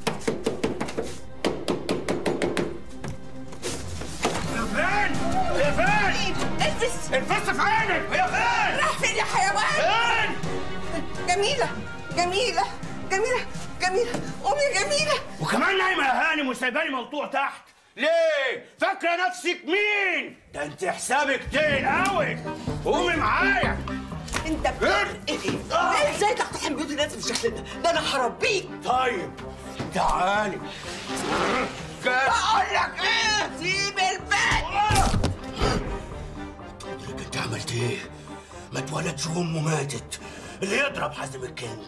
فين؟ يا فين؟ البس البس في عينك يا فين؟ راح فين يا حيوان؟ فين؟ جميلة جميلة جميلة جميلة قومي يا جميلة وكمان نايمة يا هانم وسايباني ملطوع تحت ليه؟ فاكرة نفسك مين؟ ده انت حسابك تقيل قوي قومي معايا انت بتعمل ايه؟ ايه ازاي تقتحم بيوت الناس بالشكل ده؟ ده انا هربيك طيب تعالي بقول لك ايه؟ سيب البيت انت عملت ايه؟ ما اتولدش وامه ماتت اللي يضرب حازم الكينج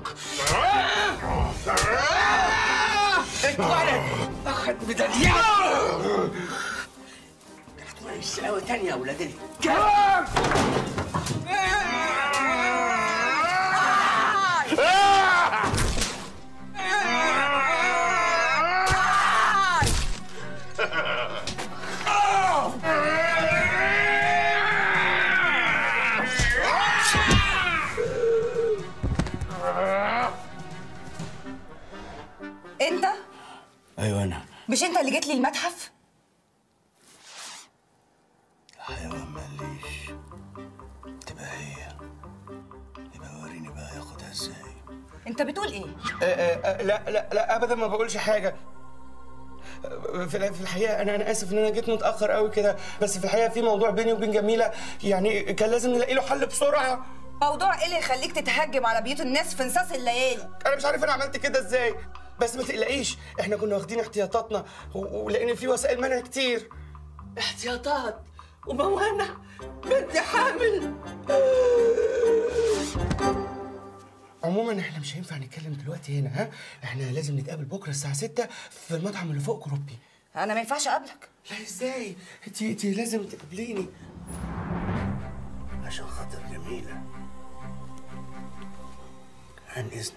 اتولد اخد بدنيا هتولد الشقاوة تانية يا ولاد انت؟ ايوه انا مش انت اللي جيت لي المتحف؟ حيوان ماليش تبقى هي يبقى وريني بقى ياخدها ازاي انت بتقول ايه؟ لا لا لا ابدا ما بقولش حاجه في الح- في الحقيقه انا انا اسف ان انا جيت متاخر قوي كده بس في الحقيقه في موضوع بيني وبين جميله يعني كان لازم نلاقي له حل بسرعه موضوع ايه اللي يخليك تتهجم على بيوت الناس في نصاص الليالي؟ انا مش عارف انا عملت كده ازاي بس ما تقلقيش احنا كنا واخدين احتياطاتنا و- ولقينا في وسائل منع كتير احتياطات وموانع بنتي حامل عموما احنا مش هينفع نتكلم دلوقتي هنا ها احنا لازم نتقابل بكره الساعه 6 في المطعم اللي فوق كروبي انا ما ينفعش اقابلك لا ازاي انت انت لازم تقابليني عشان خاطر جميلة عن إذنك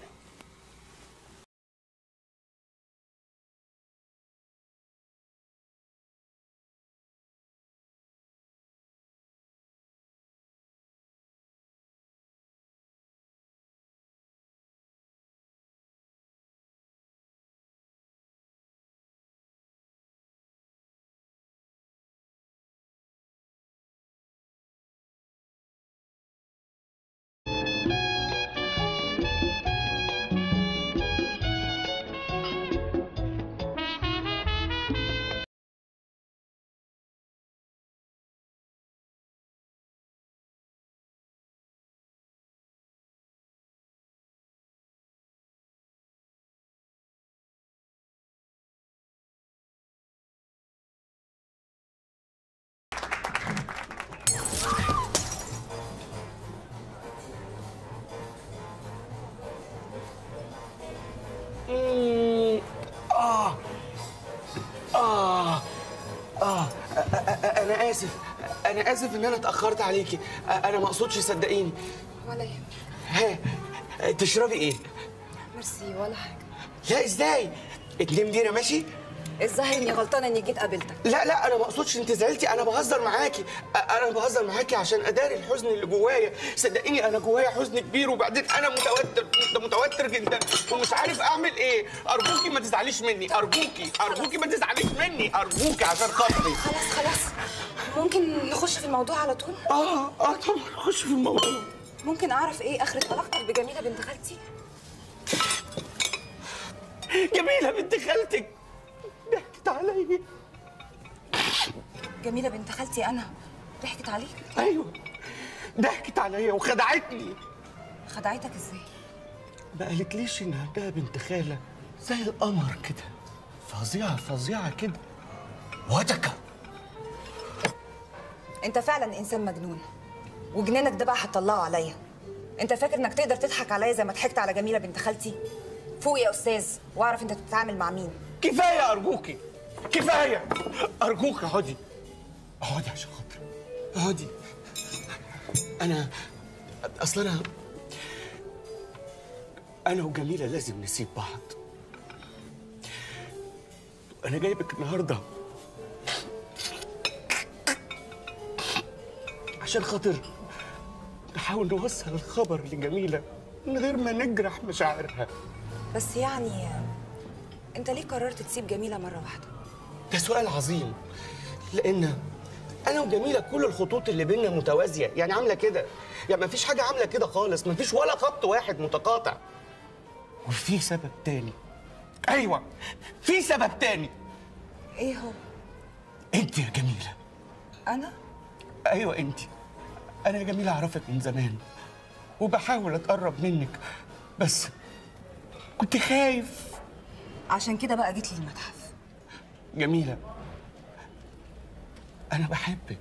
مم. آه آه آه أ- أ- أ- أنا آسف أنا آسف إن أنا اتأخرت عليكي أ- أنا ما أقصدش صدقيني ولا يهمك ها تشربي إيه؟ ميرسي ولا حاجة لا إزاي؟ اتنين بيرة ماشي؟ الظاهر اني غلطانة اني جيت قابلتك لا لا انا ما اقصدش انت زعلتي انا بهزر معاكي أ- انا بهزر معاكي عشان اداري الحزن اللي جوايا صدقيني انا جوايا حزن كبير وبعدين انا متوتر متوتر جدا ومش عارف اعمل ايه ارجوكي ما تزعليش مني ارجوكي ارجوكي ما تزعليش مني ارجوكي عشان خاطري خلاص خلاص ممكن نخش في الموضوع على طول؟ اه اه طبعا نخش في الموضوع ممكن اعرف ايه اخرة علاقتك بجميلة بنت خالتي؟ جميله بنت خالتك ضحكت عليا جميلة بنت خالتي انا ضحكت عليك؟ ايوه ضحكت عليا وخدعتني خدعتك ازاي؟ ما قالتليش ان عندها بنت خاله زي القمر كده فظيعه فظيعه كده وتكه انت فعلا انسان مجنون وجنانك ده بقى هتطلعه عليا انت فاكر انك تقدر تضحك عليا زي ما ضحكت على جميله بنت خالتي فوق يا استاذ واعرف انت بتتعامل مع مين كفايه ارجوكي كفايه ارجوك اقعدي اقعدي عشان خاطري اقعدي انا اصل انا انا وجميله لازم نسيب بعض انا جايبك النهارده عشان خاطر نحاول نوصل الخبر لجميله من غير ما نجرح مشاعرها بس يعني انت ليه قررت تسيب جميله مره واحده ده سؤال عظيم لان انا وجميله كل الخطوط اللي بيننا متوازيه يعني عامله كده يعني ما فيش حاجه عامله كده خالص ما فيش ولا خط واحد متقاطع وفي سبب تاني ايوه في سبب تاني ايه هو انت يا جميله انا ايوه انت انا يا جميله اعرفك من زمان وبحاول اتقرب منك بس كنت خايف عشان كده بقى جيت لي المتحف جميله انا بحبك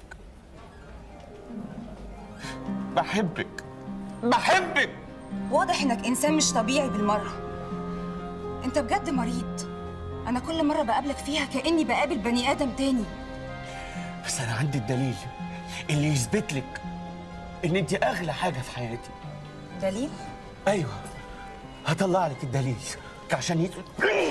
بحبك بحبك واضح انك انسان مش طبيعي بالمره انت بجد مريض انا كل مره بقابلك فيها كاني بقابل بني ادم تاني بس انا عندي الدليل اللي يثبت لك ان انت اغلى حاجه في حياتي دليل ايوه هطلع لك الدليل عشان يثبت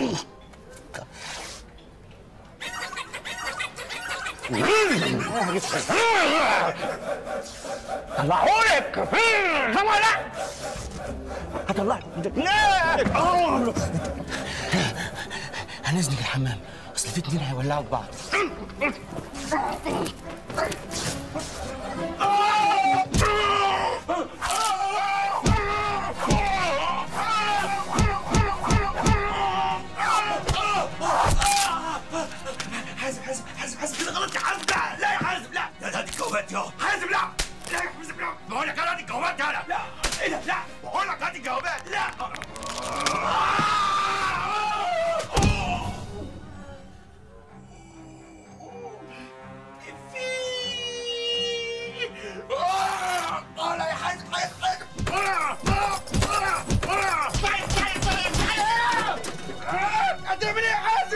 طلعهولك طبعا لا هطلع لك لا هنزلك الحمام اصل في اتنين هيولعوا في بعض حازم حازم حازم حازم كده غلط يا حازم لا لا يا حازم لا لا لا دي الجوابات يا حازم لا لا يا حازم لا بقول لك انا دي الجوابات انا لا ايه ده لا بقول لك هات الجوابات لا اه لا يا حازم حازم حازم طيب طيب طيب هتعمل ايه يا حازم؟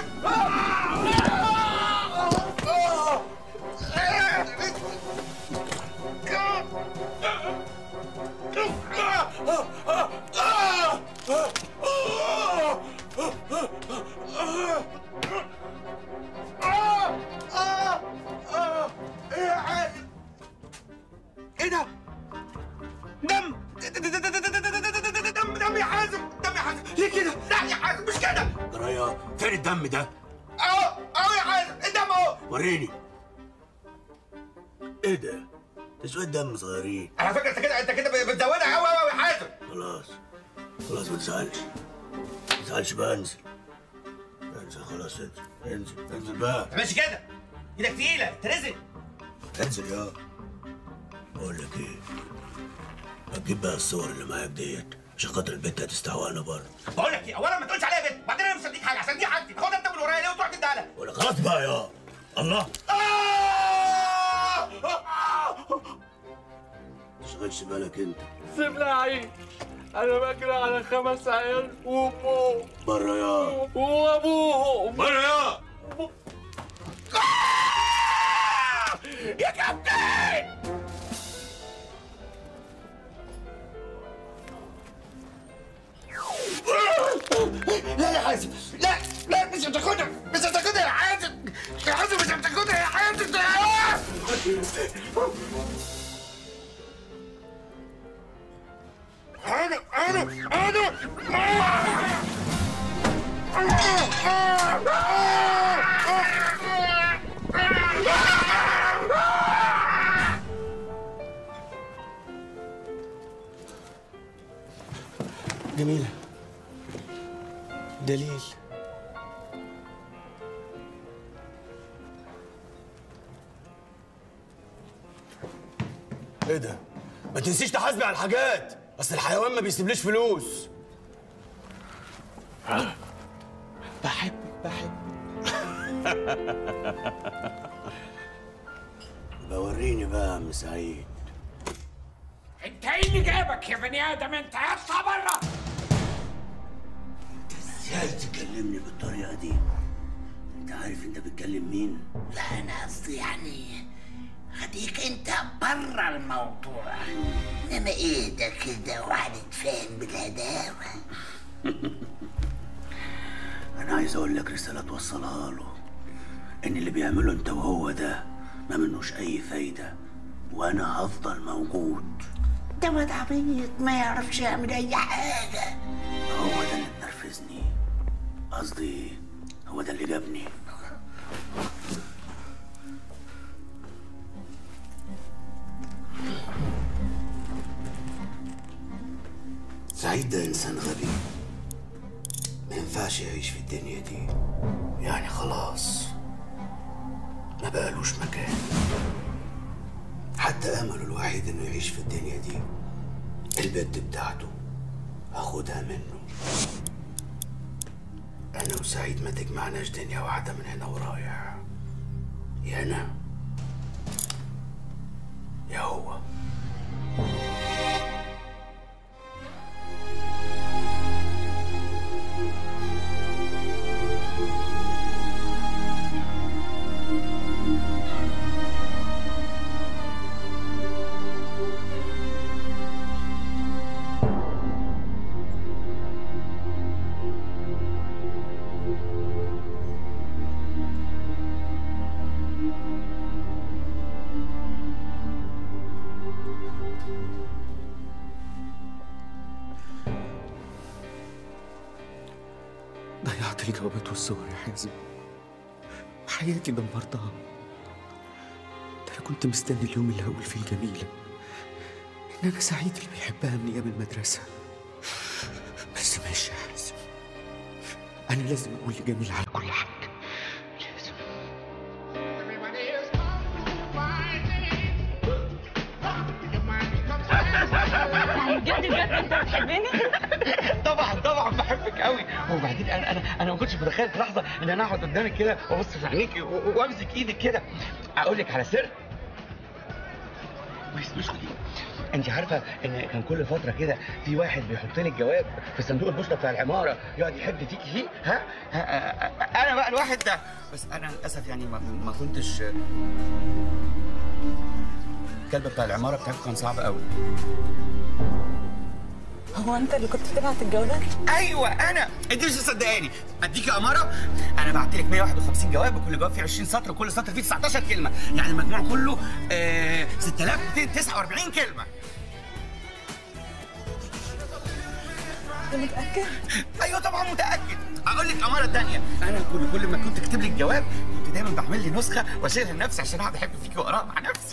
ايه يا حازم؟ ايه ده؟ دم دم دم يا حازم دم يا حازم ليه كده؟ لا يا حازم مش كده درايا فين الدم ده؟ اهو اهو يا حازم الدم اهو وريني ايه ده؟ ده شوية دم صغيرين على فكره انت كده انت كده بتزودها قوي قوي يا حازم خلاص خلاص ما تزعلش ما تزعلش بقى انزل انزل خلاص انزل انزل انزل بقى ماشي كده ايدك تقيله تنزل انزل يا بقول لك ايه هتجيب بقى الصور اللي معاك ديت عشان خاطر البنت هتستهوانا بره بقول لك ايه اولا ما تقولش عليها بنت وبعدين انا مش هديك حاجه عشان دي حاجتي خدها انت من ورايا ليه وتروح تديها لها ولا خلاص بقى يا الله تشغلش بالك انت سيبني اعيش انا بجري على خمس عيال وامهم بره يا وابوهم بره يا يا كابتن لا يا حازم لا لا مش هتاخدها مش هتاخدها يا حازم يا حازم مش هتاخدها يا حازم انا انا انا جميله دليل ايه ده؟ ما تنسيش تحاسبي على الحاجات اصل الحيوان ما بيسيبليش فلوس بحبك بحبك بوريني بقى يا عم سعيد انت ايه اللي جابك يا بني ادم انت اطلع بره انت تكلمني بالطريقة دي انت عارف انت بتكلم مين؟ لا انا قصدي يعني خليك انت بره الموضوع انما ايه ده كده وهنتفاهم بالهداوه انا عايز اقول لك رسالة توصلها له ان اللي بيعمله انت وهو ده ما منوش اي فايدة وانا هفضل موجود ده واد عبيط ما يعرفش يعمل اي حاجه هو ده اللي منرفزني قصدي هو ده اللي جابني سعيد ده انسان غبي ما ينفعش يعيش في الدنيا دي يعني خلاص ما بقالوش مكان حتى امله الوحيد انه يعيش في الدنيا دي البت بتاعته هاخدها منه انا وسعيد ما تجمعناش دنيا واحده من هنا ورايح يا انا يا هو ضيعت الجوابات والصور يا حازم حياتي دمرتها ده انا كنت مستني اليوم اللي هقول فيه الجميلة ان انا سعيد اللي بيحبها من ايام المدرسة بس ماشي يا حازم انا لازم اقول لجميل على كل حاجة لازم يعني بجد بجد انت بتحبني؟ طبعا طبعا بحبك قوي وبعدين انا انا انا ما كنتش متخيل في لحظه ان انا اقعد قدامك كده وابص في عينيكي و- وامسك ايدك كده اقول لك على سر بس مش خدي انت عارفه ان كان كل فتره كده في واحد بيحط لك جواب في صندوق البوسطه بتاع العماره يقعد يحب فيكي فيه ها, ها انا بقى الواحد ده بس انا للاسف يعني ما, ما كنتش الكلب بتاع العماره بتاعك كان صعب قوي هو انت اللي كنت بتبعت الجوابات؟ ايوه انا انت مش مصدقاني اديكي اماره انا بعت لك 151 جواب وكل جواب فيه 20 سطر وكل سطر فيه 19 كلمه يعني المجموع كله آه 6249 كلمه انت متاكد؟ ايوه طبعا متاكد اقول لك اماره تانية انا كل كل ما كنت اكتب لك جواب كنت دايما بعمل لي نسخه واشيلها لنفسي عشان اقعد احب فيكي واقراها مع نفسي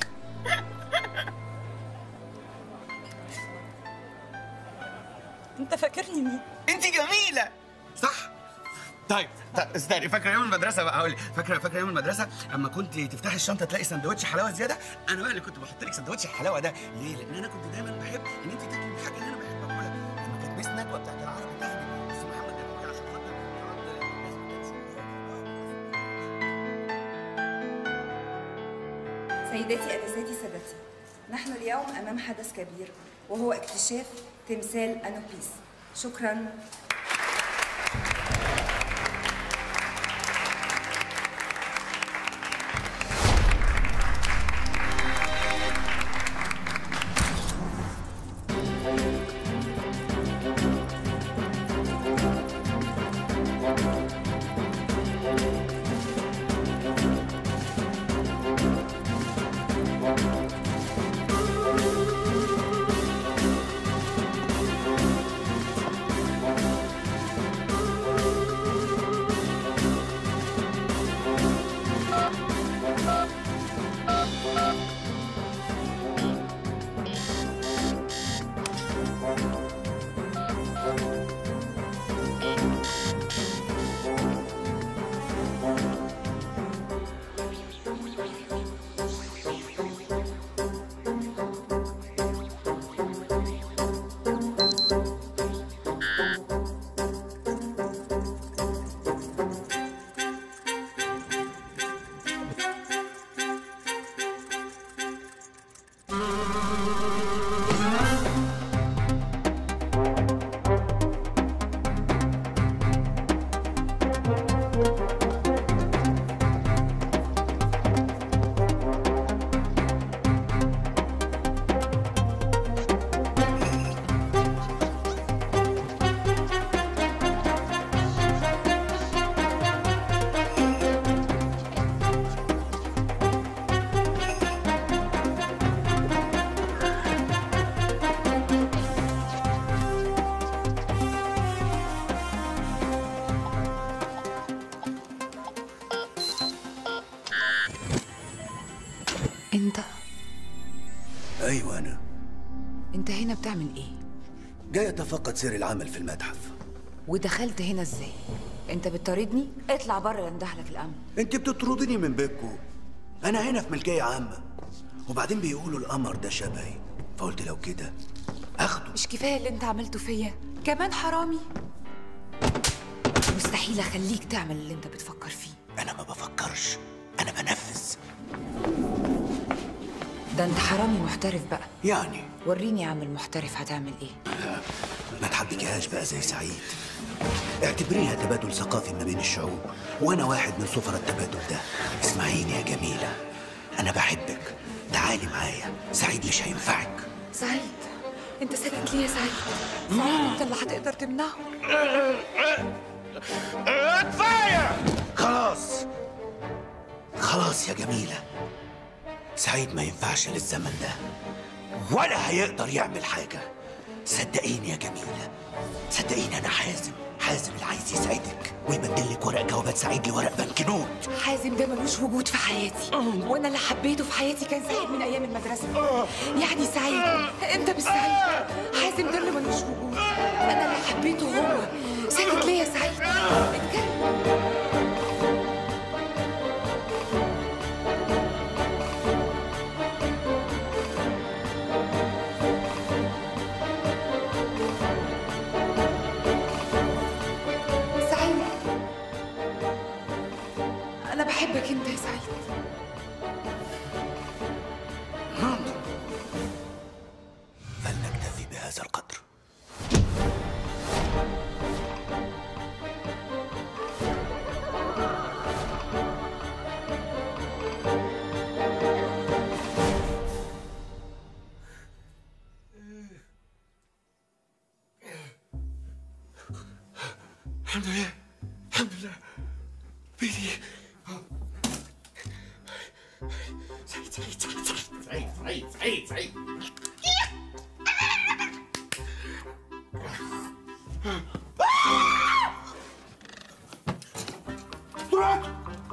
انت فاكرني مين؟ انت جميله صح طيب طيب استني فاكره يوم المدرسه بقى هقول لك فاكره فاكره يوم المدرسه اما كنت تفتحي الشنطه تلاقي سندوتش حلاوه زياده انا بقى اللي كنت بحط لك سندوتش الحلاوه ده ليه لان انا كنت دايما بحب ان انت تاكلي الحاجه اللي انا بحب اكلها لما كانت ميس نجوى بتاعت العربي تاخدي بس محمد ده عشان خاطر سيداتي أنساتي سادتي نحن اليوم أمام حدث كبير وهو اكتشاف تمثال أنوبيس شكرا انت ايوه انا انت هنا بتعمل ايه جاي اتفقد سير العمل في المتحف ودخلت هنا ازاي انت بتطاردني اطلع بره لندهلك الامن انت بتطردني من بيتكو انا هنا في ملكيه عامه وبعدين بيقولوا القمر ده شبهي فقلت لو كده مش كفايه اللي انت عملته فيا كمان حرامي مستحيل اخليك تعمل اللي انت بتفكر فيه انا ما بفكرش انا بنفذ ده انت حرامي محترف بقى يعني وريني يا عم المحترف هتعمل ايه ما تحبكيهاش بقى زي سعيد اعتبريها تبادل ثقافي ما بين الشعوب وانا واحد من سفراء التبادل ده اسمعيني يا جميله انا بحبك تعالي معايا سعيد مش هينفعك سعيد انت ساكت ليه يا سعيد سعيد انت اللي هتقدر تمنعه كفايه خلاص خلاص يا جميله سعيد ما ينفعش للزمن ده ولا هيقدر يعمل حاجه صدقيني يا جميله صدقيني انا حازم حازم اللي عايز يسعدك ويبدل لك ورق جوابات سعيد لورق بنك نوت حازم ده ملوش وجود في حياتي وانا اللي حبيته في حياتي كان سعيد من ايام المدرسه يعني سعيد انت مش سعيد حازم ده اللي ملوش وجود انا اللي حبيته هو ساكت ليه يا سعيد اتكلم سعيد انا بحبك انت يا سعيد فلنكتفي بهذا القدر الحمد لله الحمد لله بيدي سعيد سعيد سعيد سعيد سعيد سعيد سعيد طلعت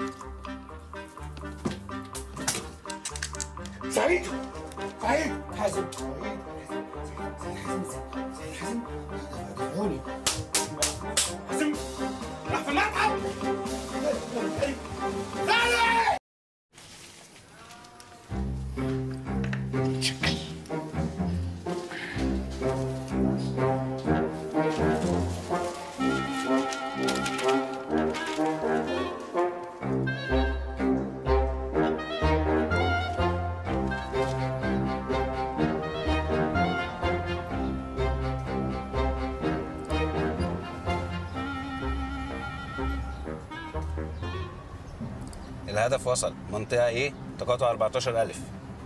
سعيد سعيد حازم سعيد سعيد حازم دعوني حازم راح في المتحف خالد الهدف وصل منطقة ايه؟ تقاطع 14000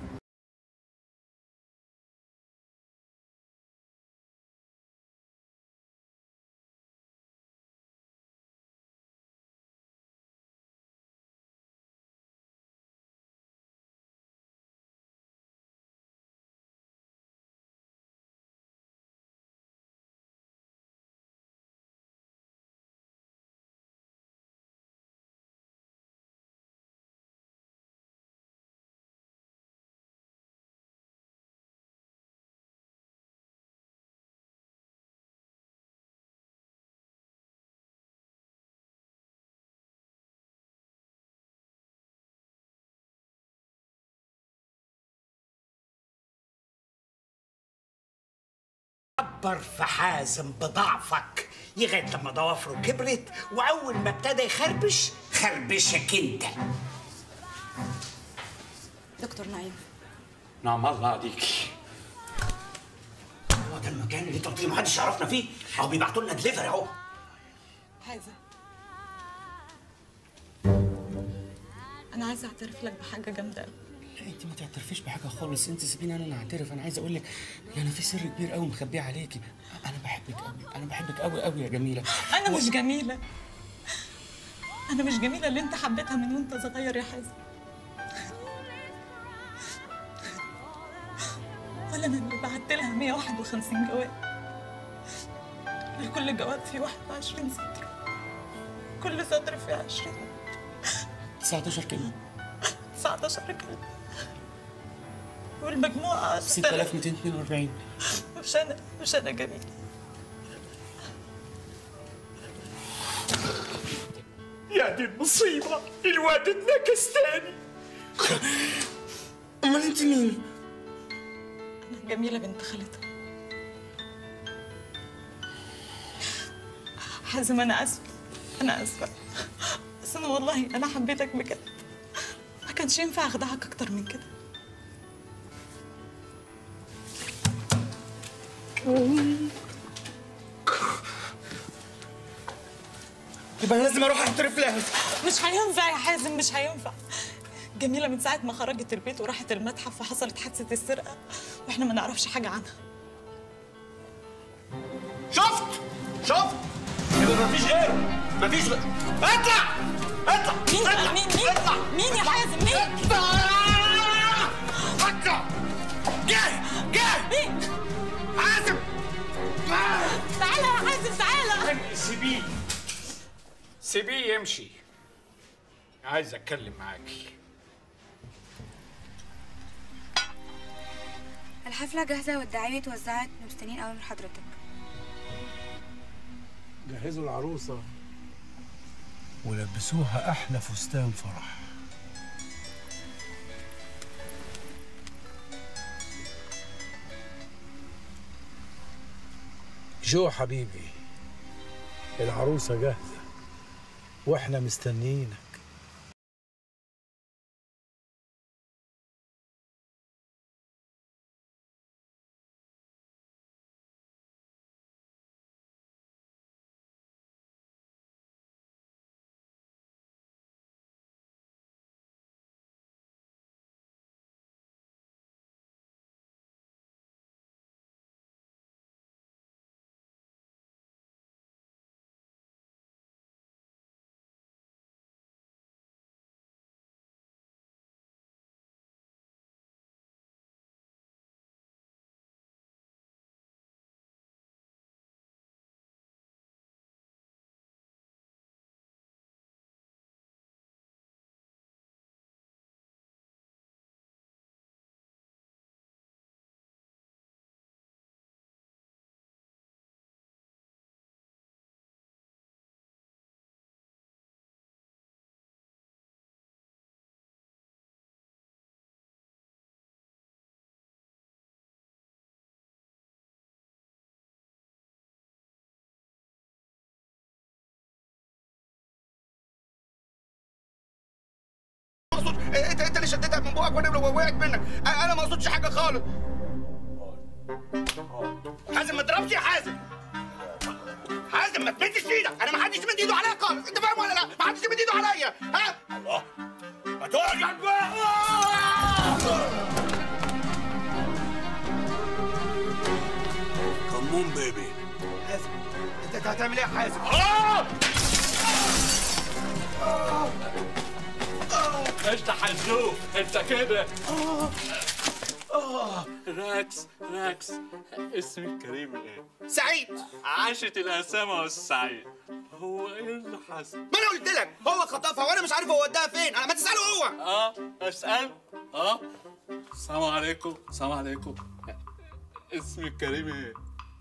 عبر في حازم بضعفك لغايه لما ضوافره كبرت واول ما ابتدى يخربش خربشك انت دكتور نعيم نعم الله عليكي هو ده المكان اللي انت قلت لي محدش يعرفنا فيه او بيبعتوا لنا دليفري اهو حازم انا عايزه اعترف لك بحاجه جامده قوي لا انت ما تعترفيش بحاجه خالص انت سيبيني انا اللي اعترف انا عايز اقول لك ان انا في سر كبير قوي مخبيه عليكي انا بحبك قوي انا بحبك قوي قوي يا جميله انا مش جميله انا مش جميله اللي انت حبيتها من وانت صغير يا حازم ولا انا اللي بعت لها 151 جواب لكل جواب فيه 21 سطر كل سطر فيه 20 19 كلمه 19 كلمه والمجموعة 6242 مش أنا مش أنا جميل يا دي المصيبة الواد اتنكس تاني امال انت مين؟ أنا جميلة بنت خالتها حازم أنا آسفة أنا آسفة بس أنا والله أنا حبيتك بجد ما كانش ينفع أخدعك أكتر من كده يبقى انا لازم اروح اعترف لها مش هينفع يا حازم مش هينفع جميلة من ساعة ما خرجت البيت وراحت المتحف وحصلت حادثة السرقة واحنا ما نعرفش حاجة عنها شفت شفت يبقى مفيش غيره مفيش غيره اطلع اطلع مين اطلع مين مين اطلع مين يا حازم مين اطلع جاي جاي مين حازم تعالى يا حازم تعالى سيبيه سيبيه يمشي عايز اتكلم معاكي الحفلة جاهزة والدعاوي اتوزعت مستنيين أوامر حضرتك جهزوا العروسة ولبسوها أحلى فستان فرح جو حبيبي العروسة جاهزة واحنا مستنيينك اقصد انت انت اللي شديتها من بوقك وانا لو وقعت منك انا ما اقصدش حاجه خالص حازم ما تضربش يا حازم حازم ما تمدش ايدك انا ما حدش يمد ايده عليا خالص انت فاهم ولا لا ما حدش يمد ايده عليا ها الله ما تقعد كمون بيبي حازم انت هتعمل ايه يا حازم انت حزوق انت كده راكس راكس اسمك كريم ايه؟ سعيد عاشت الأسامة والسعيد هو ايه اللي حصل؟ ما انا قلت لك هو خطفها وانا مش عارف هو وداها فين انا ما تساله هو اه اسأل اه السلام عليكم السلام عليكم اسمك كريم ايه؟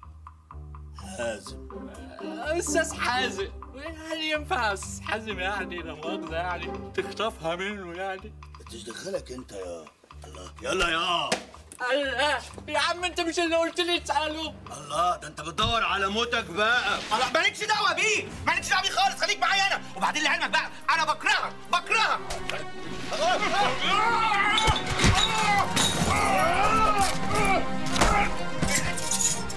حازم استاذ حازم يعني ينفع استاذ حازم يعني لا مؤاخذة يعني تخطفها منه يعني تدخلك انت يا الله يلا يا الله يا عم انت مش اللي قلت لي تساله الله ده انت بتدور على موتك بقى الله مالكش دعوه بيه مالكش دعوه بيه خالص خليك معايا انا وبعدين لعلمك بقى انا بكرهك بكرهك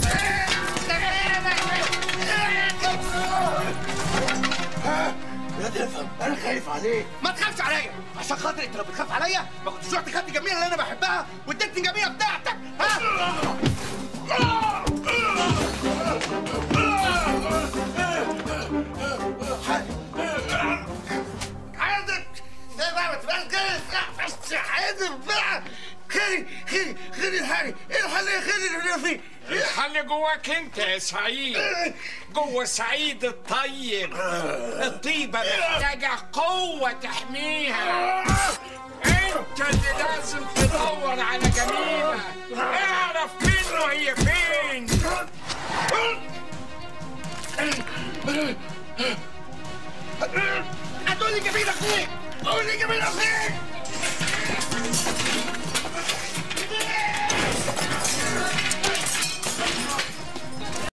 يا تفهم انا خايف عليك ما تخافش عليا عشان خاطر انت لو بتخاف عليا ما كنتش رحت خدت جميله اللي انا بحبها واديتني جميله بتاعتك ها حاضر ده بقى ما تبقاش جاي بس حاضر بقى خيري خيري خيري الحالي ايه الحل يا خيري اللي انا فيه الحل جواك انت يا سعيد جوه سعيد الطيب الطيبة محتاجة قوة تحميها انت اللي لازم تدور على جميلة اعرف منه هي فين هتقولي جميلة فين؟ قولي جميلة فين؟